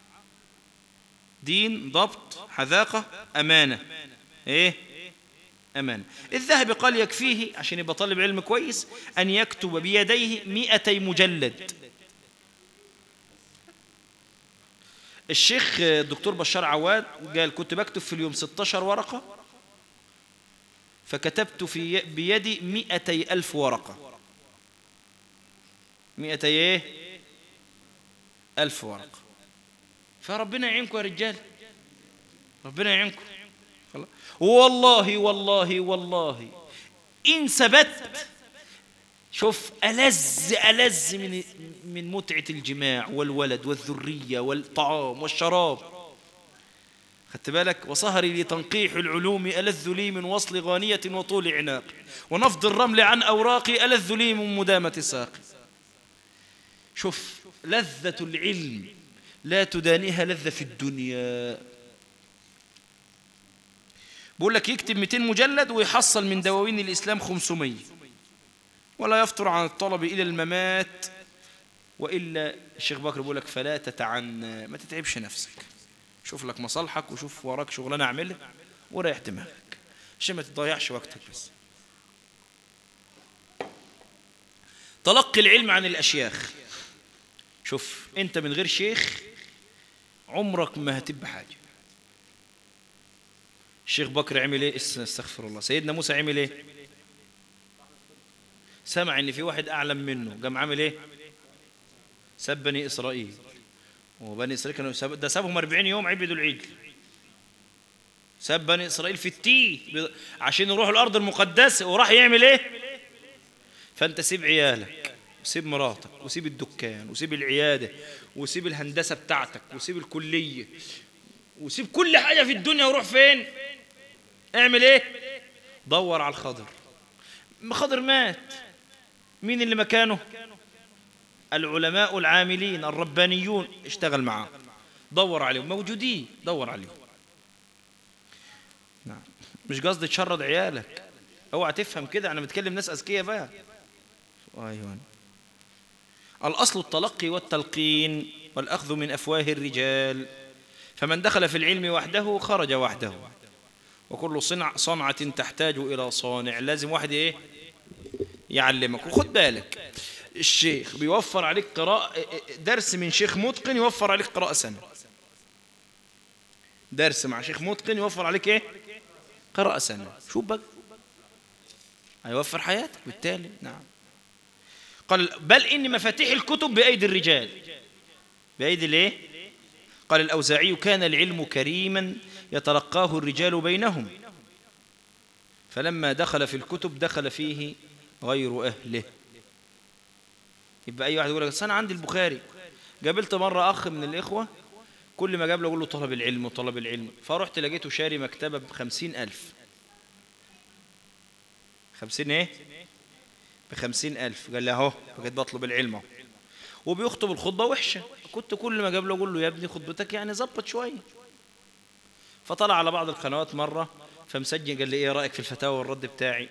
دين ضبط حذاقة أمانة إيه أمانة الذهبي قال يكفيه عشان يبقى طالب علم كويس أن يكتب بيديه مئتي مجلد الشيخ الدكتور بشار عواد قال كنت بكتب في اليوم 16 ورقة فكتبت في بيدي مئتي ألف ورقة مئتي ايه ألف ورقة فربنا يعينكم يا رجال ربنا يعينكم والله والله والله إن ثبت شوف ألذ ألذ من من متعة الجماع والولد والذرية والطعام والشراب خدت بالك وصهري لتنقيح العلوم ألذ لي من وصل غانية وطول عناق ونفض الرمل عن أوراقي ألذ لي من مدامة ساقي شوف لذة العلم لا تدانيها لذة في الدنيا بقول لك يكتب 200 مجلد ويحصل من دواوين الإسلام 500 ولا يفطر عن الطلب إلى الممات وإلا الشيخ بكر بيقول لك فلا تتعنى ما تتعبش نفسك شوف لك مصالحك وشوف وراك شغلانة اعملها وريح دماغك عشان ما تضيعش وقتك بس تلقي العلم عن الأشياخ شوف أنت من غير شيخ عمرك ما هتبقى حاجة الشيخ بكر عمل ايه استغفر الله سيدنا موسى عمل ايه سمع ان في واحد اعلم منه قام عامل ايه سب بني اسرائيل وبني اسرائيل كانوا سب... ده سابهم 40 يوم عبدوا العجل ساب بني اسرائيل في التيه عشان يروحوا الارض المقدسه وراح يعمل ايه فانت سيب عيالك وسيب مراتك وسيب الدكان وسيب العياده وسيب الهندسه بتاعتك وسيب الكليه وسيب كل حاجه في الدنيا وروح فين اعمل ايه دور على الخضر خضر مات مين اللي مكانه العلماء العاملين الربانيون اشتغل معاه دور عليهم موجودين دور عليهم نعم مش قصدي تشرد عيالك اوعى تفهم كده انا بتكلم ناس اذكياء بقى ايوه الاصل التلقي والتلقين والاخذ من افواه الرجال فمن دخل في العلم وحده خرج وحده وكل صنع صنعة تحتاج إلى صانع لازم واحد إيه يعلمك وخد بالك الشيخ بيوفر عليك قراءة درس من شيخ متقن يوفر عليك قراءة سنة درس مع شيخ متقن يوفر عليك ايه قراءة سنة شو بقى هيوفر حياتك بالتالي نعم قال بل إن مفاتيح الكتب بأيدي الرجال بأيدي الايه قال الأوزاعي كان العلم كريما يتلقاه الرجال بينهم فلما دخل في الكتب دخل فيه غير أهله يبقى أي واحد يقول لك أنا عندي البخاري قابلت مرة أخ من الإخوة كل ما جاب له أقول له طلب العلم وطلب العلم فرحت لقيته شاري مكتبة بخمسين ألف خمسين إيه بخمسين ألف قال لي أهو بقيت بطلب العلم أهو وبيخطب الخطبة وحشة كنت كل ما جاب له أقول له يا ابني خطبتك يعني ظبط شوية فطلع على بعض القنوات مرة فمسجل قال لي إيه رأيك في الفتاوى والرد بتاعي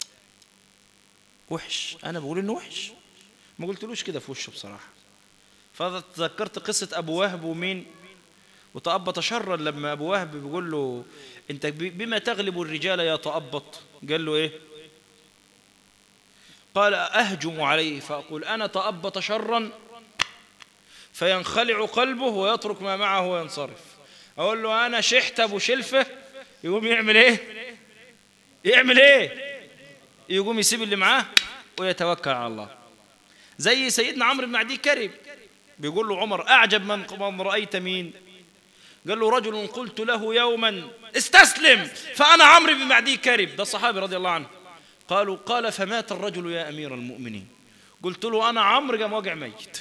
وحش أنا بقول إنه وحش ما قلتلوش كده في وشه بصراحة فتذكرت قصة أبو وهب ومين وتأبط شرا لما أبو وهب بيقول له أنت بما تغلب الرجال يا تأبط قال له إيه قال أهجم عليه فأقول أنا تأبط شرا فينخلع قلبه ويترك ما معه وينصرف أقول له أنا شحت أبو شلفة يقوم يعمل إيه يعمل إيه يقوم يسيب اللي معاه ويتوكل على الله زي سيدنا عمرو بن عدي كرب بيقول له عمر أعجب من, من رأيت مين قال له رجل قلت له يوما استسلم فأنا عمرو بن معدي كرب ده الصحابي رضي الله عنه قالوا قال فمات الرجل يا أمير المؤمنين قلت له أنا عمرو قام واقع ميت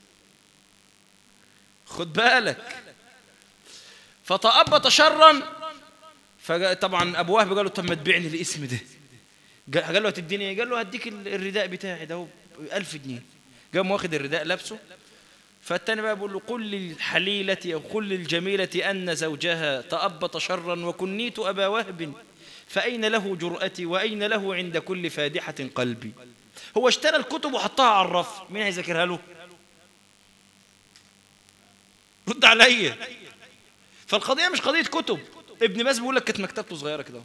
خد بالك فتأبط شرا فطبعا أبو وهب قال له طب ما تبيعني الاسم ده قال له هتديني ايه قال له هديك الرداء بتاعي ده ألف جنيه قام واخد الرداء لابسه فالتاني بقى بيقول له قل للحليلة أو قل للجميلة أن زوجها تأبط شرا وكنيت أبا وهب فأين له جرأتي وأين له عند كل فادحة قلبي هو اشترى الكتب وحطها على الرف مين هيذاكرها له رد عليا فالقضية مش قضية كتب ابن باز بيقول لك كانت مكتبته صغيرة كده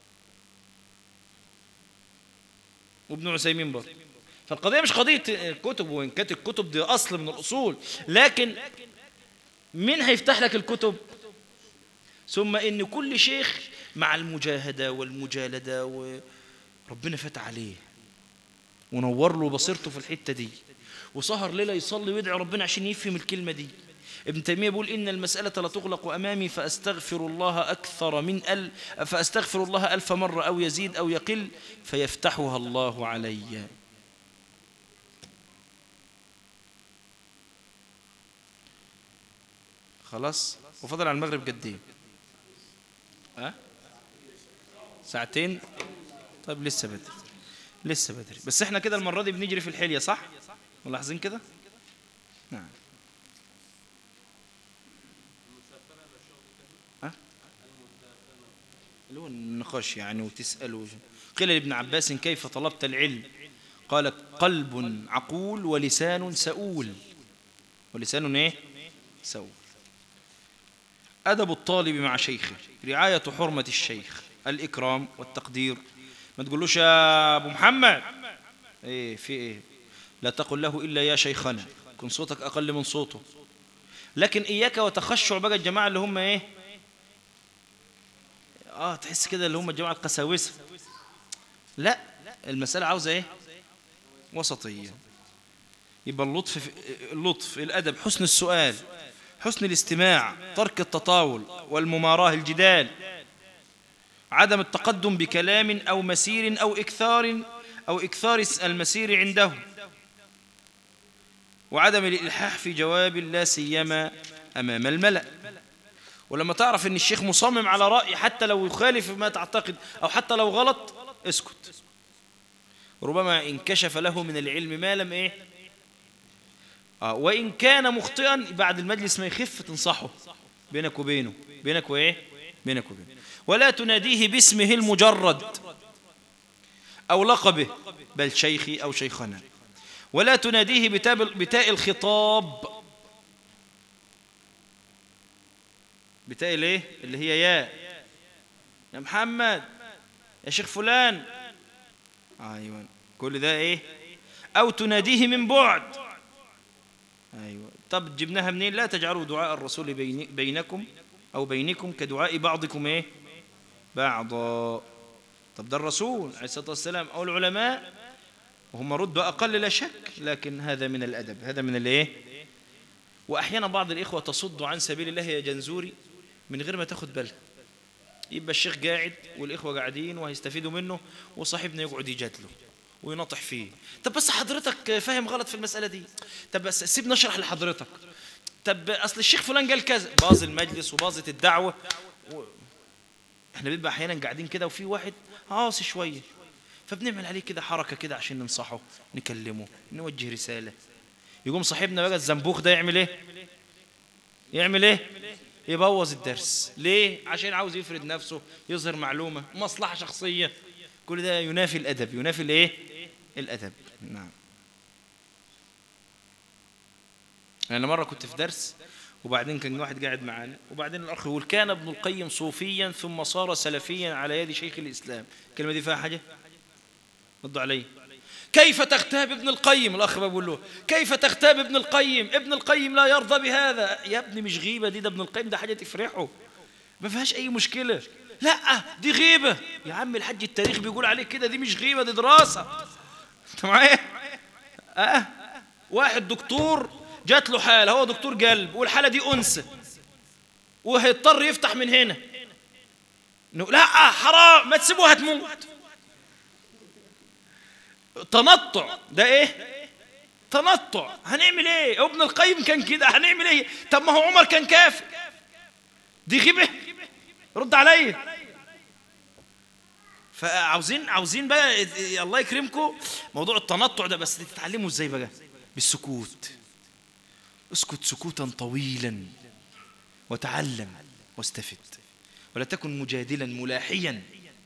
وابن عثيمين برضه فالقضية مش قضية كتب وإن كانت الكتب دي أصل من الأصول لكن مين هيفتح لك الكتب ثم إن كل شيخ مع المجاهدة والمجالدة وربنا فتح عليه ونور له بصيرته في الحتة دي وسهر ليلة يصلي ويدعي ربنا عشان يفهم الكلمة دي ابن تيمية بيقول إن المسألة لا تغلق أمامي فأستغفر الله أكثر من أل فأستغفر الله ألف مرة أو يزيد أو يقل فيفتحها الله علي خلاص وفضل على المغرب قد ايه ها ساعتين طيب لسه بدري لسه بدري بس احنا كده المره دي بنجري في الحليه صح ملاحظين كده نعم ها اللي هو النقاش يعني وتسال قيل لابن عباس كيف طلبت العلم قال قلب عقول ولسان سؤول ولسان ايه سؤول أدب الطالب مع شيخه رعاية حرمة الشيخ الإكرام والتقدير ما تقولوش يا أبو محمد إيه في إيه لا تقل له إلا يا شيخنا كن صوتك أقل من صوته لكن إياك وتخشع بقى الجماعة اللي هم إيه آه تحس كده اللي هم الجماعة القساوسة لا المسألة عاوزة إيه وسطية يبقى اللطف اللطف الأدب حسن السؤال حسن الاستماع ترك التطاول والمماراه الجدال عدم التقدم بكلام أو مسير أو إكثار أو إكثار المسير عنده وعدم الإلحاح في جواب لا سيما أمام الملأ ولما تعرف أن الشيخ مصمم على رأي حتى لو يخالف ما تعتقد أو حتى لو غلط اسكت ربما انكشف له من العلم ما لم إيه آه وإن كان مخطئا بعد المجلس ما يخف تنصحه بينك وبينه بينك وإيه بينك وبينه ولا تناديه باسمه المجرد أو لقبه بل شيخي أو شيخنا ولا تناديه بتاء الخطاب بتاء الايه اللي هي يا يا محمد يا شيخ فلان ايوه كل ده ايه او تناديه من بعد أيوة طب جبناها منين لا تجعلوا دعاء الرسول بين بينكم أو بينكم كدعاء بعضكم إيه بعضا طب ده الرسول عليه الصلاة والسلام أو العلماء وهم ردوا أقل لا شك لكن هذا من الأدب هذا من الإيه وأحيانا بعض الإخوة تصد عن سبيل الله يا جنزوري من غير ما تاخد بالها يبقى الشيخ قاعد والإخوة قاعدين وهيستفيدوا منه وصاحبنا يقعد يجادله ويناطح فيه طب بس حضرتك فاهم غلط في المسألة دي طب بس سيبني أشرح لحضرتك طب أصل الشيخ فلان قال كذا باظ المجلس وباظت الدعوة و... احنا بنبقى أحيانا قاعدين كده وفي واحد عاصي شوية فبنعمل عليه كده حركة كده عشان ننصحه نكلمه نوجه رسالة يقوم صاحبنا بقى الزنبوخ ده يعمل ايه يعمل ايه يبوظ الدرس ليه عشان عاوز يفرد نفسه يظهر معلومة مصلحة شخصية كل ده ينافي الأدب ينافي الايه الأدب نعم أنا مرة كنت في درس وبعدين كان واحد قاعد معانا وبعدين الأخ يقول كان ابن القيم صوفيا ثم صار سلفيا على يد شيخ الإسلام الكلمة دي فيها حاجة ردوا علي كيف تغتاب ابن القيم الأخ بقول له كيف تغتاب ابن القيم ابن القيم لا يرضى بهذا يا ابني مش غيبة دي ده ابن القيم ده حاجة تفرحه ما فيهاش أي مشكلة لا دي غيبة يا عم الحج التاريخ بيقول عليك كده دي مش غيبة دي دراسة انت معايا اه واحد دكتور جات له حالة هو دكتور قلب والحالة دي أنثى وهيضطر يفتح من هنا لا حرام ما تسيبوها تموت تنطع ده ايه تنطع هنعمل ايه ابن القيم كان كده هنعمل ايه طب ما هو عمر كان كافر دي غيبه رد عليا فعاوزين عاوزين بقى الله يكرمكم موضوع التنطع ده بس تتعلموا ازاي بقى بالسكوت اسكت سكوتا طويلا وتعلم واستفد ولا تكن مجادلا ملاحيا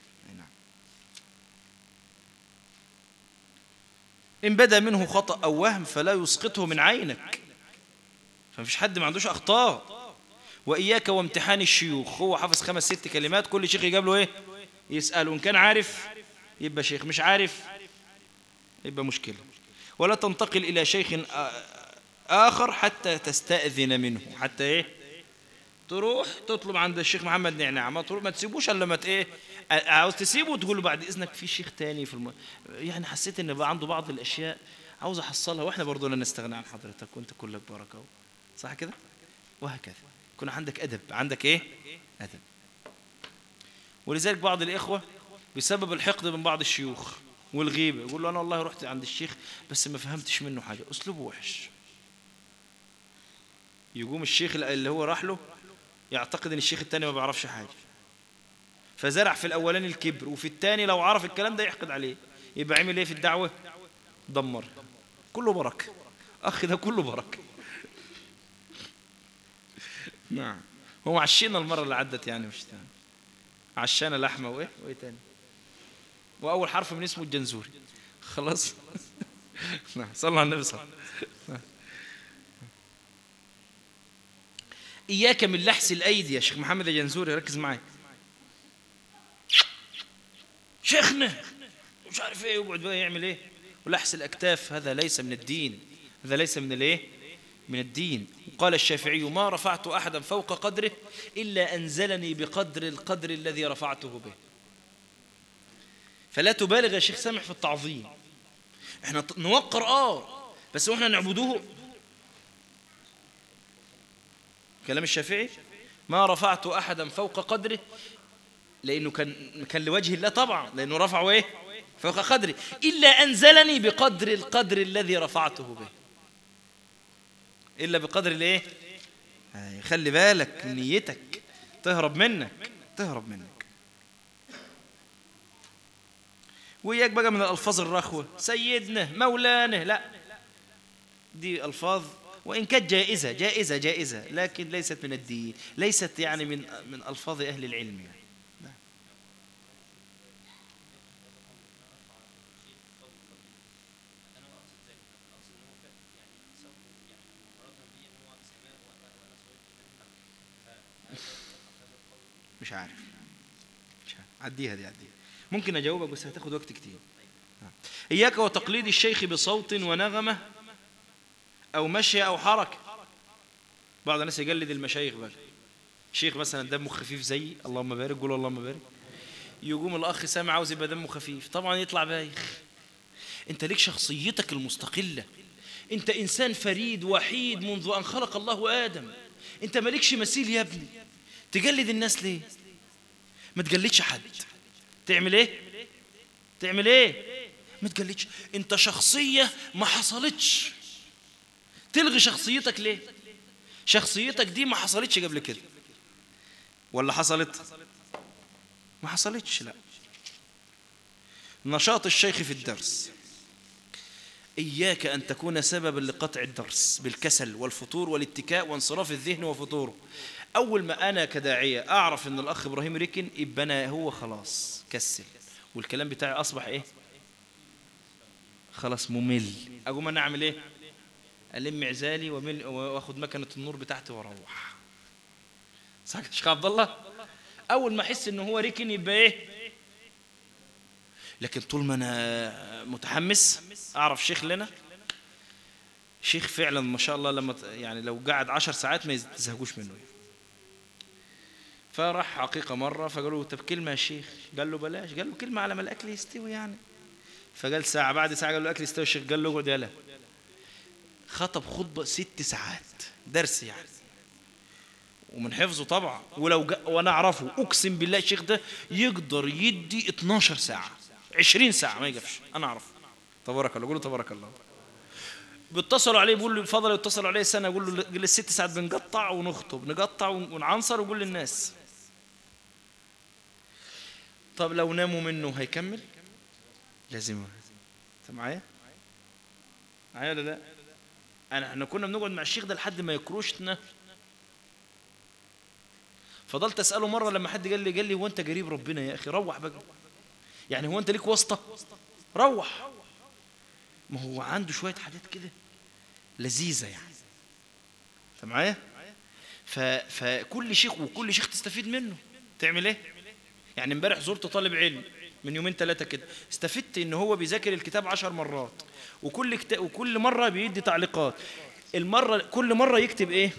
إن بدا منه خطأ أو وهم فلا يسقطه من عينك فمفيش حد ما عندوش أخطاء وإياك وامتحان الشيوخ هو حافظ خمس ست كلمات كل شيخ يجاب له إيه يسأله إن كان عارف يبقى شيخ مش عارف يبقى مشكلة ولا تنتقل إلى شيخ آخر حتى تستأذن منه حتى إيه تروح تطلب عند الشيخ محمد نعناع ما تروح ما تسيبوش الا لما ايه عاوز تسيبه وتقول له بعد اذنك في شيخ تاني في الم... يعني حسيت ان بقى عنده بعض الاشياء عاوز احصلها واحنا برضه لا نستغنى عن حضرتك وانت كلك بركه صح كده وهكذا يكون عندك ادب عندك ايه ادب ولذلك بعض الاخوه بسبب الحقد من بعض الشيوخ والغيبه يقول له انا والله رحت عند الشيخ بس ما فهمتش منه حاجه اسلوبه وحش يقوم الشيخ اللي هو راح له يعتقد ان الشيخ التاني ما بيعرفش حاجة فزرع في الاولاني الكبر وفي التاني لو عرف الكلام ده يحقد عليه يبقى عمل ايه في الدعوة دمر كله بركة اخ ده كله بركة نعم هو عشينا المرة اللي عدت يعني مش تاني عشانا لحمة وايه وايه تاني واول حرف من اسمه الجنزوري خلاص نعم صلى على النبي صلى الله عليه وسلم إياك من لحس الأيدي يا شيخ محمد الجنزوري ركز معي شيخنا مش عارف ايه يقعد بقى يعمل ايه ولحس الأكتاف هذا ليس من الدين هذا ليس من الايه من الدين قال الشافعي ما رفعت أحدا فوق قدره إلا أنزلني بقدر القدر الذي رفعته به فلا تبالغ يا شيخ سامح في التعظيم احنا نوقر اه بس واحنا نعبدوه كلام الشافعي ما رفعت أحدا فوق قدره لأنه كان كان لوجه الله طبعا لأنه رفعه إيه فوق قدره إلا أنزلني بقدر القدر الذي رفعته به إلا بقدر الإيه خلي بالك من نيتك تهرب منك تهرب منك وإياك بقى من الألفاظ الرخوة سيدنا مولانا لا دي ألفاظ وإن كانت جائزة جائزة جائزة لكن ليست من الدين ليست يعني من من ألفاظ أهل العلم يعني. مش عارف مش عارف عديها دي عديها ممكن أجاوبك بس هتاخد وقت كتير إياك وتقليد الشيخ بصوت ونغمة أو مشي أو حركة بعض الناس يقلد المشايخ بقى شيخ مثلا دمه خفيف زي اللهم بارك قول اللهم بارك يقوم الأخ سامع عاوز يبقى دمه خفيف طبعا يطلع بايخ أنت ليك شخصيتك المستقلة انت انسان فريد وحيد منذ ان خلق الله ادم انت مالكش مثيل يا ابني تجلد الناس ليه ما تجلدش حد تعمل ايه تعمل ايه ما تجلدش انت شخصيه ما حصلتش تلغي شخصيتك ليه شخصيتك دي ما حصلتش قبل كده ولا حصلت ما حصلتش لا نشاط الشيخ في الدرس إياك أن تكون سببا لقطع الدرس بالكسل والفتور والاتكاء وانصراف الذهن وفتوره أول ما أنا كداعية أعرف أن الأخ إبراهيم ركن يبقى أنا هو خلاص كسل والكلام بتاعي أصبح إيه خلاص ممل أقوم أنا أعمل إيه ألم عزالي ومل وأخد مكنة النور بتاعتي وأروح صح يا شيخ عبد الله أول ما أحس إن هو ركن يبقى إيه لكن طول ما أنا متحمس أعرف شيخ لنا شيخ فعلا ما شاء الله لما ت- يعني لو قعد عشر ساعات ما يزهقوش منه فراح حقيقة مرة فقالوا له طب كلمة يا شيخ قال له بلاش قال له كلمة على ما الأكل يستوي يعني فقال ساعة بعد ساعة قال له الأكل يستوي الشيخ قال له اقعد يلا خطب خطبة ست ساعات درس يعني ومن حفظه طبعا ولو جا وانا اعرفه اقسم بالله الشيخ ده يقدر يدي 12 ساعه 20 ساعه ما يقفش انا اعرف تبارك الله قول له تبارك الله بيتصلوا عليه بيقول له فضل يتصلوا عليه سنه يقول له قال الست ساعات بنقطع ونخطب نقطع ونعنصر ونقول للناس طب لو ناموا منه هيكمل لازم انت معايا معايا ولا لا انا احنا كنا بنقعد مع الشيخ ده لحد ما يكروشنا فضلت اساله مره لما حد قال لي قال لي هو انت قريب ربنا يا اخي روح بقى يعني هو انت ليك واسطه روح ما هو عنده شويه حاجات كده لذيذه يعني انت معايا ف... فكل شيخ وكل شيخ تستفيد منه تعمل ايه يعني امبارح زرت طالب علم من يومين ثلاثه كده استفدت ان هو بيذاكر الكتاب عشر مرات وكل كتا... وكل مره بيدي تعليقات المره كل مره يكتب ايه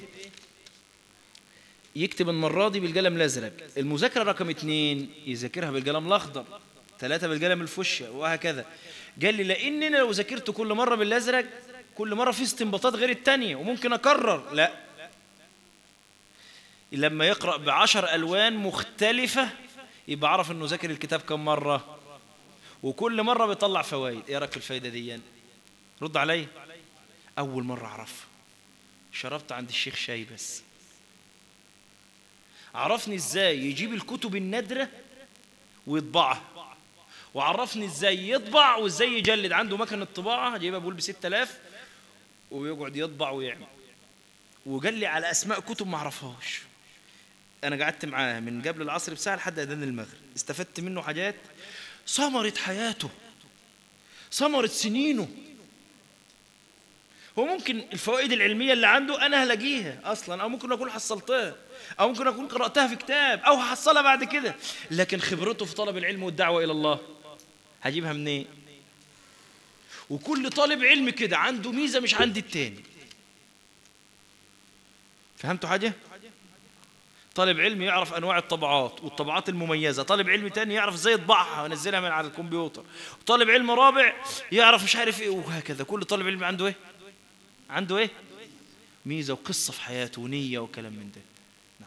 يكتب المرة دي بالقلم الأزرق المذاكرة رقم اتنين يذاكرها بالقلم الأخضر ثلاثة بالقلم الفشة وهكذا قال لي لأن أنا لو ذاكرت كل مرة بالأزرق كل مرة في استنباطات غير التانية وممكن أكرر لا لما يقرأ بعشر ألوان مختلفة يبقى عرف أنه ذاكر الكتاب كم مرة وكل مرة بيطلع فوائد إيه رأيك في الفايدة دي رد علي أول مرة أعرفها شربت عند الشيخ شاي بس عرفني ازاي يجيب الكتب النادرة ويطبعها وعرفني ازاي يطبع وازاي يجلد عنده مكنة طباعة جايبها بقول ب 6000 ويقعد يطبع ويعمل وقال لي على اسماء كتب ما اعرفهاش انا قعدت معاه من قبل العصر بساعة لحد اذان المغرب استفدت منه حاجات ثمرة حياته ثمرة سنينه هو ممكن الفوائد العلمية اللي عنده أنا هلاقيها أصلا أو ممكن أكون حصلتها أو ممكن أكون قرأتها في كتاب أو هحصلها بعد كده لكن خبرته في طلب العلم والدعوة إلى الله هجيبها منين وكل طالب علم كده عنده ميزة مش عند التاني فهمتوا حاجة؟ طالب علم يعرف أنواع الطبعات والطبعات المميزة طالب علم تاني يعرف ازاي يطبعها وينزلها من على الكمبيوتر طالب علم رابع يعرف مش عارف ايه وهكذا كل طالب علم عنده ايه عنده ايه ميزة وقصة في حياته ونية وكلام من ده نعم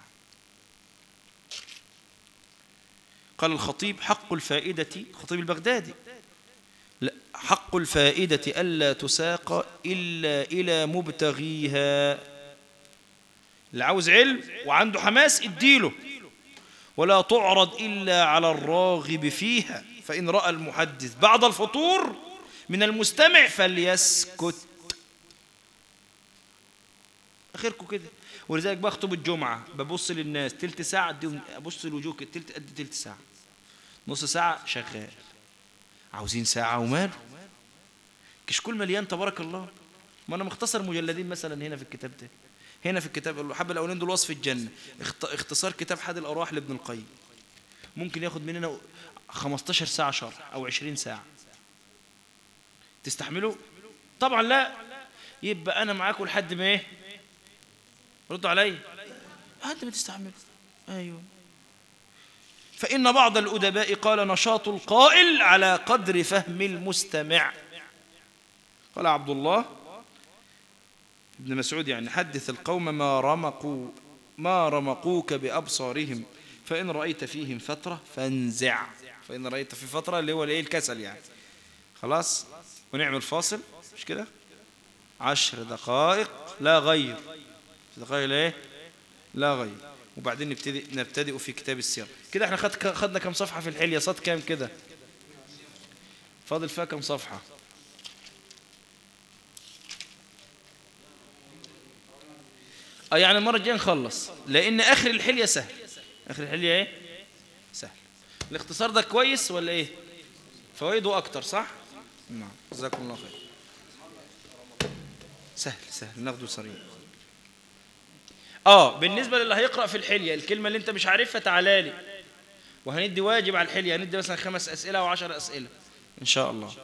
قال الخطيب حق الفائدة خطيب البغدادي لا حق الفائدة ألا تساق إلا إلى مبتغيها اللي عاوز علم وعنده حماس اديله ولا تعرض إلا على الراغب فيها فإن رأى المحدث بعد الفطور من المستمع فليسكت اخركم كده ولذلك بخطب الجمعه ببص للناس تلت ساعه اديهم ابص للوجوه كده تلت قد تلت ساعه نص ساعه شغال عاوزين ساعه وماله كشكول مليان تبارك الله ما انا مختصر مجلدين مثلا هنا في الكتاب ده هنا في الكتاب الحبه الاولين دول وصف الجنه اخت- اختصار كتاب حاد الارواح لابن القيم ممكن ياخد مننا 15 ساعه شرح او 20 ساعه تستحملوا طبعا لا يبقى انا معاكم لحد ما ايه ردوا علي لحد ما تستحملوا ايوه فإن بعض الأدباء قال نشاط القائل على قدر فهم المستمع قال عبد الله ابن مسعود يعني حدث القوم ما رمقوا ما رمقوك بأبصارهم فإن رأيت فيهم فترة فانزع فإن رأيت في فترة اللي هو الايه الكسل يعني خلاص ونعمل فاصل مش كده عشر دقائق لا غير دقائق لا ايه لا غير وبعدين نبتدي نبتدئ في كتاب السير كده احنا خد خدنا كم صفحة في الحلية صاد كام كده فاضل فيها كم صفحة اه يعني المرة الجاية نخلص لأن آخر الحلية سهل آخر الحلية ايه سهل الاختصار ده كويس ولا ايه فوائده أكتر صح نعم جزاكم الله خير سهل سهل ناخده سريع اه بالنسبة للي هيقرأ في الحلية الكلمة اللي انت مش عارفها تعالى لي وهندي واجب على الحلية هندي مثلا خمس أسئلة أو عشر أسئلة إن شاء الله